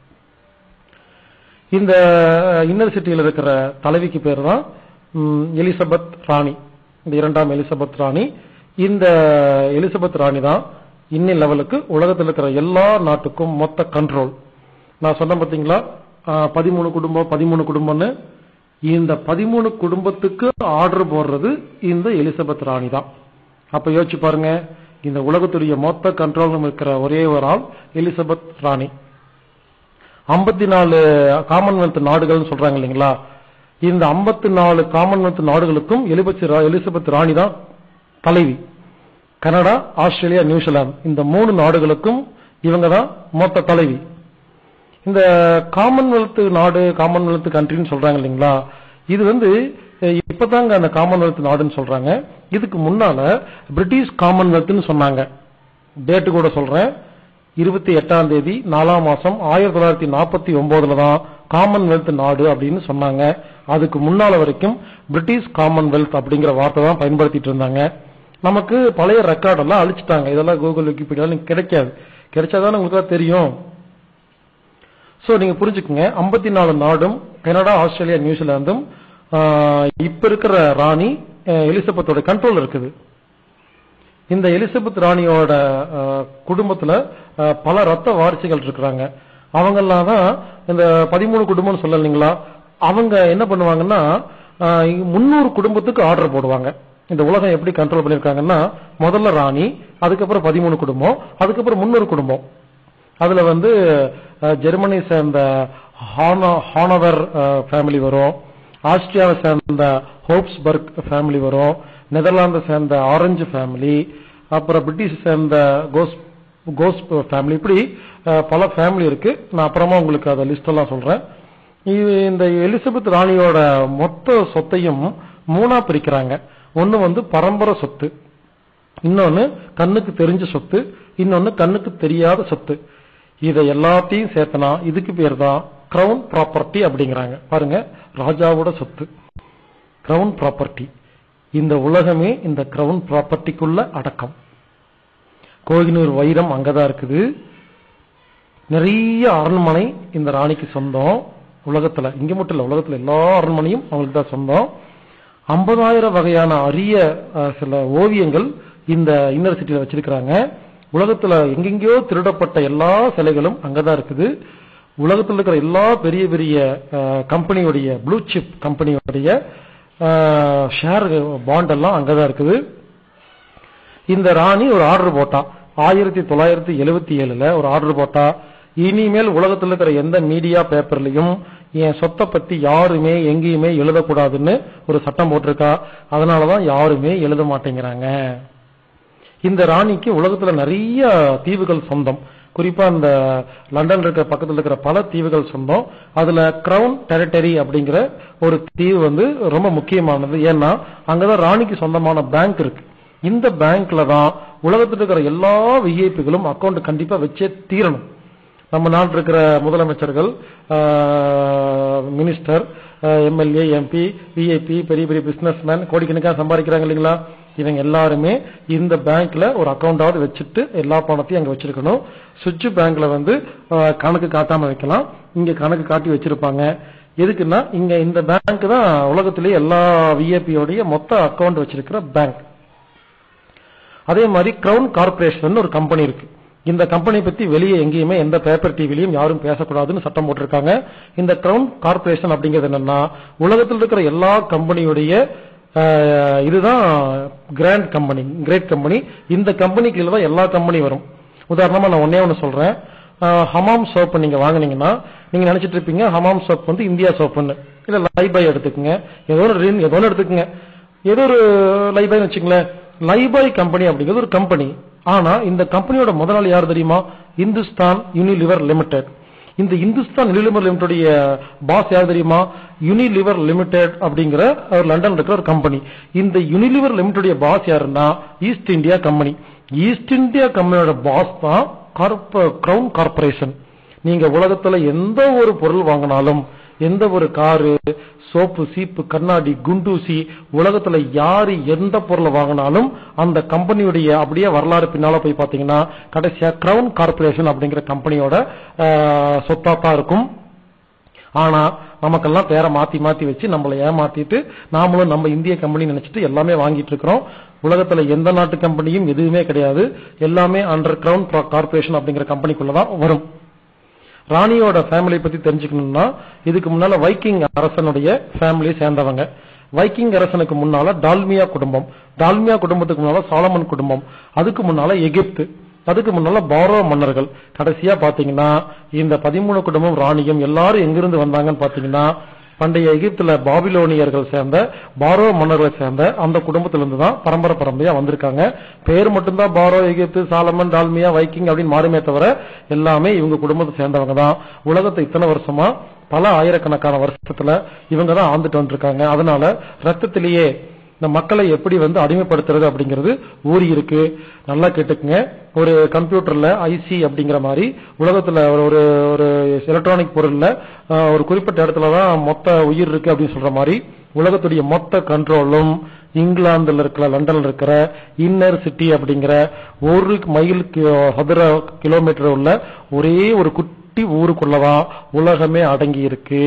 இந்த இன்னர் சிட்டியில் இருக்கிற தலைவிக்கு பேர் தான் ம், எலிசபெத் ராணி இந்த இரண்டாம் எலிசபெத் ராணி இந்த எலிசபெத் ராணி தான் இன்னி லெவலுக்கு உலகத்தில் இருக்கிற எல்லா நாட்டுக்கும் மொத்த கண்ட்ரோல் நான் சொன்னேன் பாத்தீங்களா பதிமூணு குடும்பம் பதிமூணு குடும்பம்னு இந்த பதிமூணு குடும்பத்துக்கு ஆர்டர் போடுறது இந்த எலிசபெத் ராணி தான் அப்ப யோசிச்சு பாருங்க இந்த உலகத்துடைய மொத்த கண்ட்ரோலும் இருக்கிற ஒரே ஒரு ஆள் எலிசபெத் ராணி ஐம்பத்தி நாலு காமன்வெல்த் நாடுகள்னு சொல்றாங்க இல்லைங்களா இந்த ஐம்பத்தி நாலு காமன்வெல்த் நாடுகளுக்கும் எலிபெத் ரா- எலிசபெத் ராணி தான் தலைவி கனடா ஆஸ்திரேலியா நியூசிலாந்து இந்த மூணு நாடுகளுக்கும் இவங்க தான் மொத்த தலைவி இந்த காமன்வெல்த் நாடு காமன்வெல்த் கண்ட்ரின்னு சொல்றாங்க இல்லைங்களா இது வந்து அஹ், இப்பதாங்க அந்த காமன்வெல்த் நாடுன்னு சொல்றாங்க இதுக்கு முன்னால பிரிட்டிஷ் காமன்வெல்த்னு சொன்னாங்க டேட்டு கூட சொல்றேன் இருபத்தி எட்டாம் தேதி நாலாம் மாசம் ஆயிரத்தி தொள்ளாயிரத்தி நாற்பத்தி ஒன்பதுல தான் காமன்வெல்த் நாடு அப்படின்னு சொன்னாங்க அதுக்கு முன்னால வரைக்கும் பிரிட்டிஷ் காமன்வெல்த் அப்படிங்கிற வார்த்தை தான் பயன்படுத்திட்டு இருந்தாங்க நமக்கு பழைய ரெக்கார்ட் எல்லாம் அழிச்சிட்டாங்க இதெல்லாம் கூகுள் விக்கிபீடியால கிடைக்காது கிடைச்சாதான் உங்களுக்கு தெரியும் சோ நீங்க புரிஞ்சுக்குங்க 54 நாலு நாடும் கனடா ஆஸ்திரேலியா நியூசிலாந்தும் ஆஹ், இப்ப இருக்கிற ராணி அஹ், எலிசபெத்தோட கண்ட்ரோல் இருக்குது இந்த எலிசபெத் ராணியோட ஆஹ், குடும்பத்துல ஆஹ், பல ரத்த வாரிசுகள் இருக்கிறாங்க அவங்கெல்லாம் தான் இந்த பதிமூணு குடும்பம்னு சொல்லலைங்களா அவங்க என்ன பண்ணுவாங்கன்னா முன்னூறு குடும்பத்துக்கு ஆர்டர் போடுவாங்க இந்த உலகம் எப்படி கண்ட்ரோல் பண்ணிருக்காங்கன்னா முதல்ல ராணி அதுக்கப்புறம் பதிமூணு குடும்பம் அதுக்கப்புறம் முன்னூறு குடும்பம் அதுல வந்து அஹ், ஜெர்மனி சேர்ந்த ஹானோ- ஹானோவர் ஃபேமிலி வரும் ஆஸ்திரியாவை சேர்ந்த ஹோப்ஸ்பர்க் ஃபேமிலி வரும் நெதர்லாந்தை சேர்ந்த ஆரஞ்சு ஃபேமிலி அப்புறம் பிரிட்டிஷ் சேர்ந்த கோஸ் கோஸ் ஃபேமிலி இப்படி அஹ், பல ஃபேமிலி இருக்கு நான் அப்புறமா உங்களுக்கு அதை லிஸ்ட் எல்லாம் சொல்றேன் இது இந்த எலிசபெத் ராணியோட மொத்த சொத்தையும் மூணா பிரிக்கிறாங்க ஒன்னு வந்து பரம்பரை சொத்து இன்னொன்னு கண்ணுக்கு தெரிஞ்ச சொத்து இன்னொன்னு கண்ணுக்கு தெரியாத சொத்து இதை எல்லாத்தையும் சேர்த்தனா இதுக்கு பேர் தான் கிரவுன் ப்ராப்பர்ட்டி அப்படிங்கிறாங்க பாருங்க ராஜாவோட சொத்து கிரவுன் ப்ராப்பர்ட்டி இந்த உலகமே இந்த கிரவுன் ப்ராப்பர்ட்டிக்குள்ள அடக்கம் கோகினூர் வைரம் அங்கதான் இருக்குது நிறைய அரண்மனை இந்த ராணிக்கு சொந்தம் உலகத்துல இங்க மட்டும் இல்ல உலகத்துல எல்லா அரண்மனையும் அவங்களுக்கு தான் சொந்தம் ஐம்பதாயிரம் வகையான அரிய அஹ், சில ஓவியங்கள் இந்த இன்னர் சிட்டியில வச்சிருக்கிறாங்க உலகத்துல எங்கெங்கேயோ திருடப்பட்ட எல்லா சிலைகளும் அங்கதான் இருக்குது உலகத்துல இருக்கிற எல்லா பெரிய பெரிய அஹ், கம்பெனியுடைய ப்ளூ சிப் கம்பெனியுடைய ஷேர் பாண்ட் எல்லாம் அங்கதான் இருக்குது இந்த ராணி ஒரு ஆர்டர் போட்டா ஆயிரத்தி தொள்ளாயிரத்தி எழுபத்தி ஏழுல ஒரு ஆர்டர் போட்டா இனிமேல் உலகத்தில் இருக்கிற எந்த மீடியா பேப்பர்லயும் என் சொத்தை பத்தி யாருமே எங்கேயுமே எழுதக்கூடாதுன்னு ஒரு சட்டம் போட்டிருக்கா அதனாலதான் யாருமே எழுத மாட்டேங்கிறாங்க இந்த ராணிக்கு உலகத்துல நிறைய தீவுகள் சொந்தம் குறிப்பா இந்த லண்டன் இருக்கிற பக்கத்துல இருக்கிற பல தீவுகள் சொந்தம் அதுல கிரவுன் டெரிட்டரி அப்படிங்கிற ஒரு தீவு வந்து ரொம்ப முக்கியமானது ஏன்னா அங்கதான் ராணிக்கு சொந்தமான பேங்க் இருக்கு இந்த பேங்க்ல தான் உலகத்துல இருக்கிற எல்லா விஐபிகளும் அக்கௌண்ட் கண்டிப்பா வச்சே தீரணும் நம்ம நாட்டில் இருக்கிற முதலமைச்சர்கள் மினிஸ்டர் எம்எல்ஏ எம்பி விஐபி பெரிய பெரிய பிசினஸ் மேன் கோடிக்கணக்காக சம்பாதிக்கிறாங்க இல்லைங்களா இவங்க எல்லாருமே இந்த பேங்க்ல ஒரு அக்கௌண்டாவது வச்சுட்டு எல்லா பணத்தையும் அங்க வச்சிருக்கணும் சுவிட்ச் பேங்க்ல வந்து அஹ், கணக்கு காட்டாம வைக்கலாம் இங்க கணக்கு காட்டி வச்சிருப்பாங்க எதுக்குன்னா இங்க இந்த பேங்க் தான் உலகத்திலேயே எல்லா விஐபியோடைய மொத்த அக்கவுண்ட் வச்சிருக்கிற பேங்க் அதே மாதிரி கிரவுன் கார்பரேஷன் ஒரு கம்பெனி இருக்கு இந்த கம்பெனி பத்தி வெளியே எங்கேயுமே எந்த பேப்பர் டிவிலையும் யாரும் பேசக்கூடாதுன்னு சட்டம் போட்டிருக்காங்க இந்த கிரவுன் கார்பரேஷன் அப்படிங்கிறது என்னன்னா உலகத்தில் இருக்கிற எல்லா கம்பெனியுடைய அஹ், இதுதான் கிராண்ட் கம்பெனி கிரேட் கம்பெனி இந்த கம்பெனி கீழே தான் எல்லா கம்பெனி வரும் உதாரணமா நான் ஒன்னே ஒன்று சொல்றேன் அஹ், ஹமாம் சோப் நீங்க வாங்குனீங்கன்னா நீங்க நினைச்சிட்டு இருப்பீங்க ஹமாம் சோப் வந்து இந்தியா சோப்புன்னு இல்ல லைபாய் எடுத்துக்கங்க ஏதோ ஒரு ரின் ஏதோ ஒன்று எடுத்துக்கங்க ஏதோ ஒரு லைபாய் வச்சுங்களேன் லைபாய் கம்பெனி அப்படிங்கிறது ஒரு கம்பெனி ஆனா இந்த கம்பெனியோட முதலாளி யார் தெரியுமா இந்துஸ்தான் யூனிலிவர் லிமிடெட் இந்த இந்துஸ்தான் யூனிலிவர் லிமிடெடைய பாஸ் யார் தெரியுமா யூனிலிவர் லிமிடெட் அப்படிங்கிற ஒரு லண்டன் இருக்கிற ஒரு கம்பெனி இந்த யூனிலிவர் லிமிடெடைய பாஸ் யாருன்னா East India Company East India கம்பெனியோட பாஸ் தான் கிரவுன் கார்பரேஷன் நீங்க உலகத்துல எந்த ஒரு பொருள் வாங்கினாலும் எந்த ஒரு காரு சோப்பு சீப்பு கண்ணாடி குண்டூசி உலகத்துல யாரு எந்த பொருளை வாங்கினாலும் அந்த கம்பெனியுடைய அப்படியே வரலாறு பின்னால போய் பாத்தீங்கன்னா கடைசியா கிரவுன் கார்பரேஷன் அப்படிங்கிற கம்பெனியோட ஆஹ், சொத்தா தான் இருக்கும் ஆனா நமக்கெல்லாம் பேரை மாத்தி மாத்தி வச்சு நம்மளை ஏமாத்திட்டு நாமளும் நம்ம இந்திய கம்பெனி நினைச்சிட்டு எல்லாமே வாங்கிட்டு இருக்கிறோம் உலகத்துல எந்த நாட்டு கம்பெனியும் எதுவுமே கிடையாது எல்லாமே அண்டர் கிரவுன் கார்பரேஷன் அப்படிங்கிற கம்பெனிக்குள்ளதான் வரும் ராணியோட ஃபேமிலி பத்தி தெரிஞ்சுக்கணும்னா இதுக்கு முன்னால வைக்கிங் அரசனுடைய ஃபேமிலி சேர்ந்தவங்க வைக்கிங் அரசனுக்கு முன்னால டால்மியா குடும்பம் டால்மியா குடும்பத்துக்கு முன்னால சாலமன் குடும்பம் அதுக்கு முன்னால எகிப்து அதுக்கு முன்னால பாரோ மன்னர்கள் கடைசியா பாத்தீங்கன்னா இந்த பதிமூணு குடும்பம் ராணியும் எல்லாரும் எங்கிருந்து வந்தாங்கன்னு பாத்தீங்கன்னா பண்டைய எகிப்துல பாபிலோனியர்கள் சேர்ந்த பாரோ மன்னர்களை சேர்ந்த அந்த குடும்பத்திலிருந்து தான் பரம்பரை பரம்பரையா வந்திருக்காங்க பேர் மட்டும்தான் பாரோ எகிப்து சாலமன் டால்மியா வைக்கிங் அப்படின்னு மாறுமே தவிர எல்லாமே இவங்க குடும்பத்தை சேர்ந்தவங்க தான் உலகத்தை இத்தனை வருஷமா பல ஆயிரக்கணக்கான வருஷத்துல இவங்க தான் ஆண்டுட்டு வந்திருக்காங்க அதனால ரத்தத்திலேயே இந்த மக்களை எப்படி வந்து அடிமைப்படுத்துறது அப்படிங்கிறது ஊறி இருக்கு நல்லா கேட்டுக்குங்க ஒரு கம்ப்யூட்டர்ல ஐசி அப்படிங்கிற மாதிரி உலகத்துல ஒரு ஒரு ஒரு எலக்ட்ரானிக் பொருள்ல ஆஹ், ஒரு குறிப்பிட்ட இடத்துல தான் மொத்த உயிர் இருக்கு அப்படின்னு சொல்ற மாதிரி உலகத்துடைய மொத்த கண்ட்ரோலும் இங்கிலாந்துல இருக்கிற லண்டன்ல இருக்கிற இன்னர் சிட்டி அப்படிங்கிற ஒரு மைல் கி- சதுர கிலோமீட்டர் உள்ள ஒரே ஒரு குட்டி ஊருக்குள்ளதான் உலகமே அடங்கி இருக்கு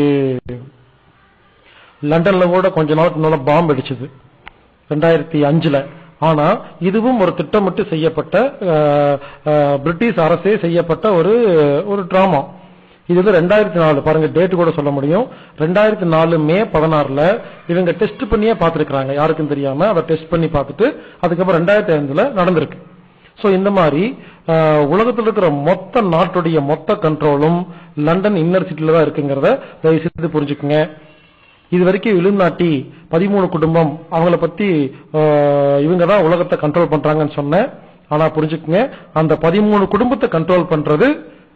லண்டன்ல கூட கொஞ்ச நாளுக்கு முன்னால பாம்பு அடிச்சது ரெண்டாயிரத்தி அஞ்சுல ஆனா இதுவும் ஒரு திட்டமிட்டு செய்யப்பட்ட அஹ், அஹ், பிரிட்டிஷ் அரசே செய்யப்பட்ட ஒரு ஒரு டிராமா இது வந்து ரெண்டாயிரத்தி நாலு பாருங்க டேட் கூட சொல்ல முடியும் ரெண்டாயிரத்தி நாலு மே பதினாறுல இவங்க டெஸ்ட் பண்ணியே பார்த்திருக்காங்க யாருக்கும் தெரியாம அதை டெஸ்ட் பண்ணி பார்த்துட்டு அதுக்கப்புறம் ரெண்டாயிரத்தி ஐந்துல நடந்திருக்கு சோ இந்த மாதிரி அஹ், உலகத்தில் இருக்கிற மொத்த நாட்டுடைய மொத்த கண்ட்ரோலும் லண்டன் இன்னர் சிட்டில தான் இருக்குங்கிறத தயவு செய்து புரிஞ்சுக்குங்க இது வரைக்கும் இலுமினாட்டி பதிமூணு குடும்பம் அவங்கள பத்தி அஹ், இவங்க தான் உலகத்தை கண்ட்ரோல் பண்றாங்கன்னு சொன்னேன் ஆனா புரிஞ்சுக்குங்க அந்த பதிமூணு குடும்பத்தை கண்ட்ரோல் பண்றது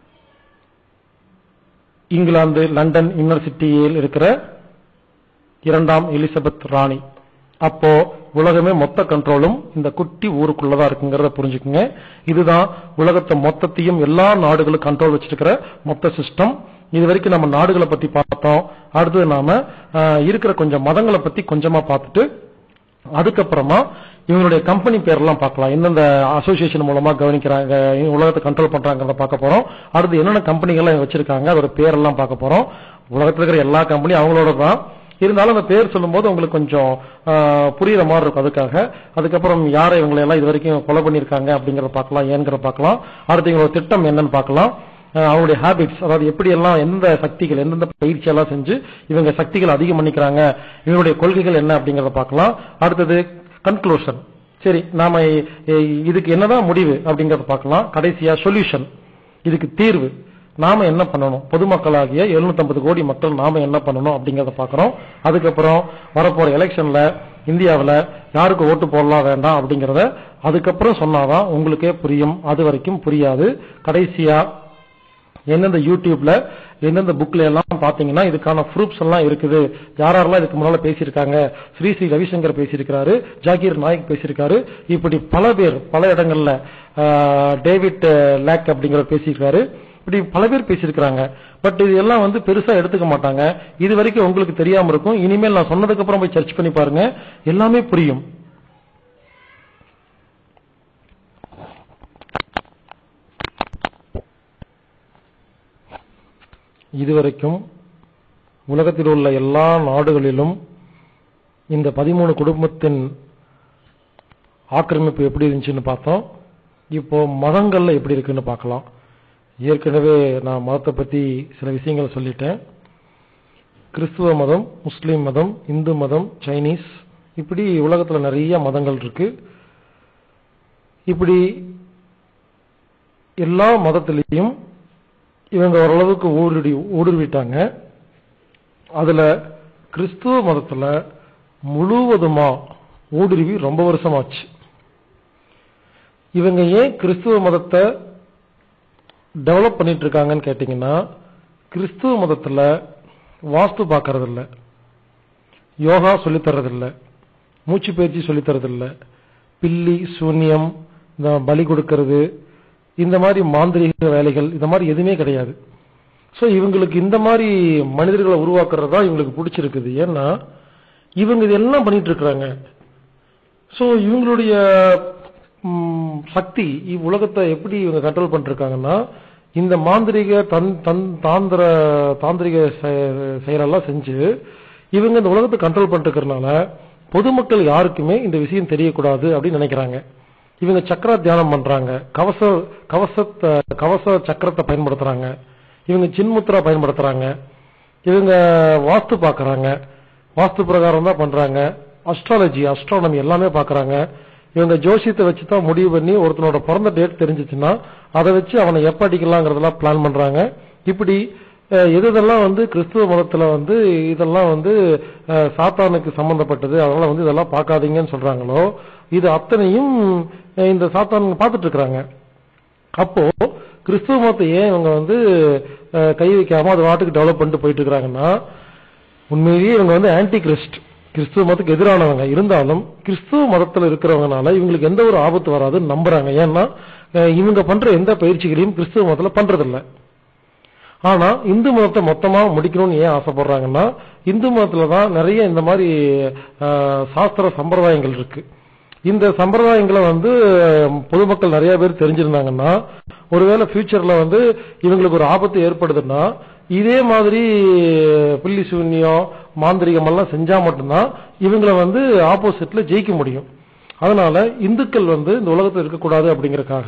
இங்கிலாந்து லண்டன் இன்னர் சிட்டியில் இருக்கிற இரண்டாம் எலிசபெத் ராணி அப்போ உலகமே மொத்த கண்ட்ரோலும் இந்த குட்டி ஊருக்குள்ளதான் இருக்குங்கிறத புரிஞ்சுக்குங்க இதுதான் உலகத்தை மொத்தத்தையும் எல்லா நாடுகளும் கண்ட்ரோல் வச்சிருக்கிற மொத்த சிஸ்டம் இது வரைக்கும் நம்ம நாடுகளை பத்தி பார்த்தோம் அடுத்தது நாம ஆஹ், இருக்கிற கொஞ்சம் மதங்களை பத்தி கொஞ்சமா பார்த்துட்டு அதுக்கப்புறமா இவங்களுடைய கம்பெனி பேரெல்லாம் பார்க்கலாம் எந்தெந்த அசோசியேஷன் மூலமா கவனிக்கிறாங்க உலகத்தை கண்ட்ரோல் பண்றாங்கிறத பார்க்க போறோம் அடுத்து என்னென்ன கம்பெனிகள்லாம் இவங்க வச்சிருக்காங்க அதோட பேரெல்லாம் பார்க்க போறோம் உலகத்துல இருக்கிற எல்லா கம்பெனியும் அவங்களோட தான் இருந்தாலும் அந்த பேர் சொல்லும்போது உங்களுக்கு கொஞ்சம் ஆஹ், புரியுற மாதிரி இருக்கும் அதுக்காக அதுக்கப்புறம் யாரை இவங்களை எல்லாம் இது வரைக்கும் கொலை பண்ணியிருக்காங்க அப்படிங்கறத பார்க்கலாம் ஏங்கிறத பார்க்கலாம் அடுத்து இவங்களோட திட்டம் என்னன்னு பார்க்கலாம் ஆஹ், அவங்களுடைய ஹாபிட்ஸ் அதாவது எப்படி எல்லாம் எந்த சக்திகள் எந்தெந்த பயிற்சி எல்லாம் செஞ்சு இவங்க சக்திகள் அதிகம் பண்ணிக்கிறாங்க இவங்களுடைய கொள்கைகள் என்ன அப்படிங்கறத பார்க்கலாம் அடுத்தது கன்க்ளூஷன் சரி நாம இ- இ- இதுக்கு என்னதான் முடிவு அப்படிங்கறத பார்க்கலாம் கடைசியா சொல்யூஷன் இதுக்கு தீர்வு நாம என்ன பண்ணணும் பொதுமக்களாகிய 750 கோடி மக்கள் நாம என்ன பண்ணணும் அப்படிங்கறத பார்க்கறோம் அதுக்கப்புறம் வரப்போற எலெக்ஷன்ல இந்தியாவுல யாருக்கு ஓட்டு போடலாம் வேண்டாம் அப்படிங்கறத அதுக்கப்புறம் சொன்னாதான் உங்களுக்கே புரியும் அது வரைக்கும் புரியாது கடைசியா எந்தெந்த யூடியூப்ல எந்தெந்த புக்ல எல்லாம் பாத்தீங்கன்னா இதுக்கான ப்ரூப்ஸ் எல்லாம் இருக்குது யார் யாரெல்லாம் இதுக்கு முன்னால பேசியிருக்காங்க ஸ்ரீ ஸ்ரீ ரவிசங்கர் பேசியிருக்காரு ஜாகீர் நாயக் பேசியிருக்காரு இப்படி பல பேர் பல இடங்கள்ல ஆஹ், டேவிட் லேக் அப்படிங்கிறவர் பேசியிருக்காரு இப்படி பல பேர் பேசியிருக்காங்க பட் இது எல்லாம் வந்து பெருசா எடுத்துக்க மாட்டாங்க இது வரைக்கும் உங்களுக்கு தெரியாம இருக்கும் இனிமேல் நான் சொன்னதுக்கு அப்புறம் போய் சர்ச் பண்ணி பாருங்க எல்லாமே புரியும் இதுவரைக்கும் உலகத்தில் உள்ள எல்லா நாடுகளிலும் இந்த பதிமூணு குடும்பத்தின் ஆக்கிரமிப்பு எப்படி இருந்துச்சுன்னு பார்த்தோம் இப்போ மதங்கள்ல எப்படி இருக்குன்னு பார்க்கலாம் ஏற்கனவே நான் மதத்தை பத்தி சில விஷயங்களை சொல்லிட்டேன் கிறிஸ்துவ மதம் முஸ்லீம் மதம் இந்து மதம் சைனீஸ் இப்படி உலகத்துல நிறைய மதங்கள் இருக்கு இப்படி எல்லா மதத்திலையும் இவங்க ஓரளவுக்கு ஊடுருவி ஊடுருவிட்டாங்க அதுல கிறிஸ்துவ மதத்துல முழுவதுமா ஊடுருவி ரொம்ப வருஷமாச்சு இவங்க ஏன் கிறிஸ்துவ மதத்தை டெவலப் பண்ணிட்டு இருக்காங்கன்னு கேட்டீங்கன்னா கிறிஸ்துவ மதத்துல வாஸ்து பார்க்கறது இல்ல யோகா சொல்லித் தர்றது இல்ல மூச்சு பயிற்சி சொல்லித் தர்றது இல்ல பில்லி சூன்யம் இந்த பலி கொடுக்கறது இந்த மாதிரி மாந்திரீக வேலைகள் இந்த மாதிரி எதுவுமே கிடையாது சோ இவங்களுக்கு இந்த மாதிரி மனிதர்களை உருவாக்குறது தான் இவங்களுக்கு பிடிச்சிருக்குது ஏன்னா இவங்க இதெல்லாம் பண்ணிட்டு இருக்கிறாங்க சோ இவங்களுடைய ம், சக்தி இவ்வுலகத்தை எப்படி இவங்க கண்ட்ரோல் பண்ணிருக்காங்கன்னா இந்த மாந்திரிக தன் தன் தாந்திர தாந்திரிக செ- செயலெல்லாம் செஞ்சு இவங்க இந்த உலகத்தை கண்ட்ரோல் பண்ணிருக்கிறதுனால பொதுமக்கள் யாருக்குமே இந்த விஷயம் தெரியக்கூடாது அப்படின்னு நினைக்கிறாங்க இவங்க சக்கர தியானம் பண்றாங்க கவச கவசத்தை கவச சக்கரத்தை பயன்படுத்துறாங்க இவங்க சின்முத்ரா பயன்படுத்துறாங்க இவங்க வாஸ்து பார்க்கறாங்க வாஸ்து பிரகாரம் தான் பண்றாங்க அஸ்ட்ராலஜி அஸ்ட்ரானமி எல்லாமே பார்க்கறாங்க இவங்க ஜோசியத்தை வச்சு தான் முடிவு பண்ணி ஒருத்தனோட பிறந்த டேட் தெரிஞ்சிச்சுன்னா அதை வச்சு அவனை எப்ப அடிக்கலாங்கிறதெல்லாம் பிளான் பண்றாங்க இப்படி அஹ், எது இதெல்லாம் வந்து கிறிஸ்துவ மதத்துல வந்து இதெல்லாம் வந்து அஹ், சாத்தானுக்கு சம்பந்தப்பட்டது அதனால வந்து இதெல்லாம் பார்க்காதீங்கன்னு சொல்றாங்களோ இது அத்தனையும் அஹ், இந்த சாத்தான் பார்த்துட்டு இருக்கிறாங்க அப்போ கிறிஸ்துவ மதத்தை ஏன் இவங்க வந்து அஹ், கை வைக்காம அது வாட்டுக்கு டெவலப் பண்ணிட்டு போயிட்டு இருக்காங்கன்னா உண்மையிலேயே இவங்க வந்து ஆன்டி கிறிஸ்ட் கிறிஸ்துவ மதத்துக்கு எதிரானவங்க இருந்தாலும் கிறிஸ்துவ மதத்துல இருக்கிறவங்கனால இவங்களுக்கு எந்த ஒரு ஆபத்து வராதுன்னு நம்புறாங்க ஏன்னா அஹ், இவங்க பண்ற எந்த பயிற்சிகளையும் கிறிஸ்துவ மதத்துல பண்றதில்ல ஆனா இந்து மதத்தை மொத்தமா முடிக்கணும்னு ஏன் ஆசைப்படுறாங்கன்னா இந்து மதத்துல தான் நிறைய இந்த மாதிரி அஹ், சாஸ்திர சம்பிரதாயங்கள் இருக்கு இந்த சம்பிரதாயங்களை வந்து அஹ், பொதுமக்கள் நிறைய பேர் தெரிஞ்சிருந்தாங்கன்னா ஒருவேளை ஃபியூச்சர்ல வந்து இவங்களுக்கு ஒரு ஆபத்து ஏற்படுதுன்னா இதே மாதிரி பில்லி சூன்யம் மாந்திரிகம் எல்லாம் செஞ்சா மட்டும்தான் இவங்களை வந்து ஆப்போசிட்ல ஜெயிக்க முடியும் அதனால இந்துக்கள் வந்து இந்த உலகத்தில் இருக்கக்கூடாது அப்படிங்கறக்காக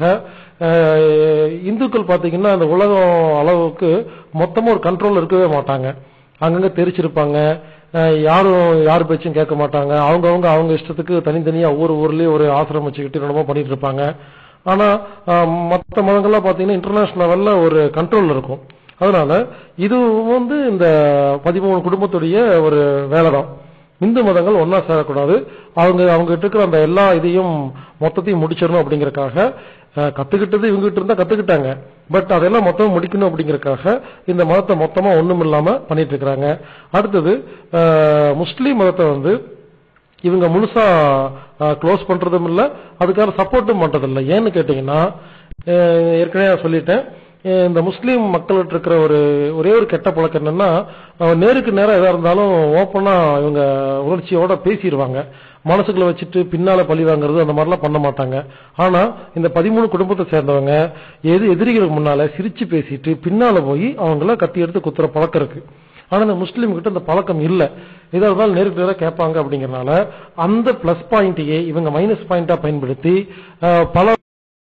அஹ், இந்துக்கள் பாத்தீங்கன்னா அந்த உலகம் அளவுக்கு மொத்தமா ஒரு கண்ட்ரோல் இருக்கவே மாட்டாங்க அங்கங்க தெரிச்சிருப்பாங்க அஹ், யாரும் யார் பேச்சும் கேட்க மாட்டாங்க அவங்கவங்க அவங்க இஷ்டத்துக்கு தனித்தனியா ஒவ்வொரு ஊர்லயும் ஒரு ஆசிரமம் வச்சுக்கிட்டு என்னமோ பண்ணிட்டு இருப்பாங்க ஆனா அஹ், மத்த மதங்கள்லாம் பாத்தீங்கன்னா இன்டர்நேஷனல் லெவல்ல ஒரு கண்ட்ரோல் இருக்கும் அதனால இது வந்து இந்த பதிமூணு குடும்பத்துடைய ஒரு வேலைதான் இந்து மதங்கள் ஒன்னா சேரக்கூடாது அவங்க அவங்க கிட்ட இருக்கிற அந்த எல்லா இதையும் மொத்தத்தையும் முடிச்சிடணும் அப்படிங்கறக்காக அஹ், கத்துக்கிட்டது இவங்க கிட்ட இருந்தா கத்துக்கிட்டாங்க பட் அதெல்லாம் மொத்தம் முடிக்கணும் அப்படிங்கறக்காக இந்த மதத்தை மொத்தமா ஒண்ணும் இல்லாம பண்ணிட்டு இருக்காங்க அடுத்தது அஹ், முஸ்லீம் மதத்தை வந்து இவங்க முழுசா க்ளோஸ் பண்றதும் இல்ல அதுக்கான சப்போர்ட்டும் பண்றது இல்ல ஏன்னு கேட்டீங்கன்னா அஹ், ஏற்கனவே நான் சொல்லிட்டேன் அஹ், இந்த முஸ்லீம் மக்கள்கிட்ட இருக்கிற ஒரு ஒரே ஒரு கெட்ட பழக்கம் என்னன்னா அஹ், நேருக்கு நேரம் எதா இருந்தாலும் ஓப்பனா இவங்க உணர்ச்சியோட பேசிடுவாங்க மனசுக்குள்ள வச்சுட்டு பின்னால பழி வாங்குறது அந்த மாதிரிலாம் பண்ண மாட்டாங்க ஆனா இந்த பதிமூணு குடும்பத்தை சேர்ந்தவங்க எது எதிரிகளுக்கு முன்னால சிரிச்சு பேசிட்டு பின்னால போய் அவங்கள கத்தி எடுத்து குத்துற பழக்கம் இருக்கு ஆனா இந்த முஸ்லீம் கிட்ட அந்த பழக்கம் இல்ல எதா இருந்தாலும் நேருக்கு நேரம் கேட்பாங்க அப்படிங்கறனால அந்த பிளஸ் பாயிண்டையே இவங்க மைனஸ் பாயிண்டா பயன்படுத்தி அஹ், பல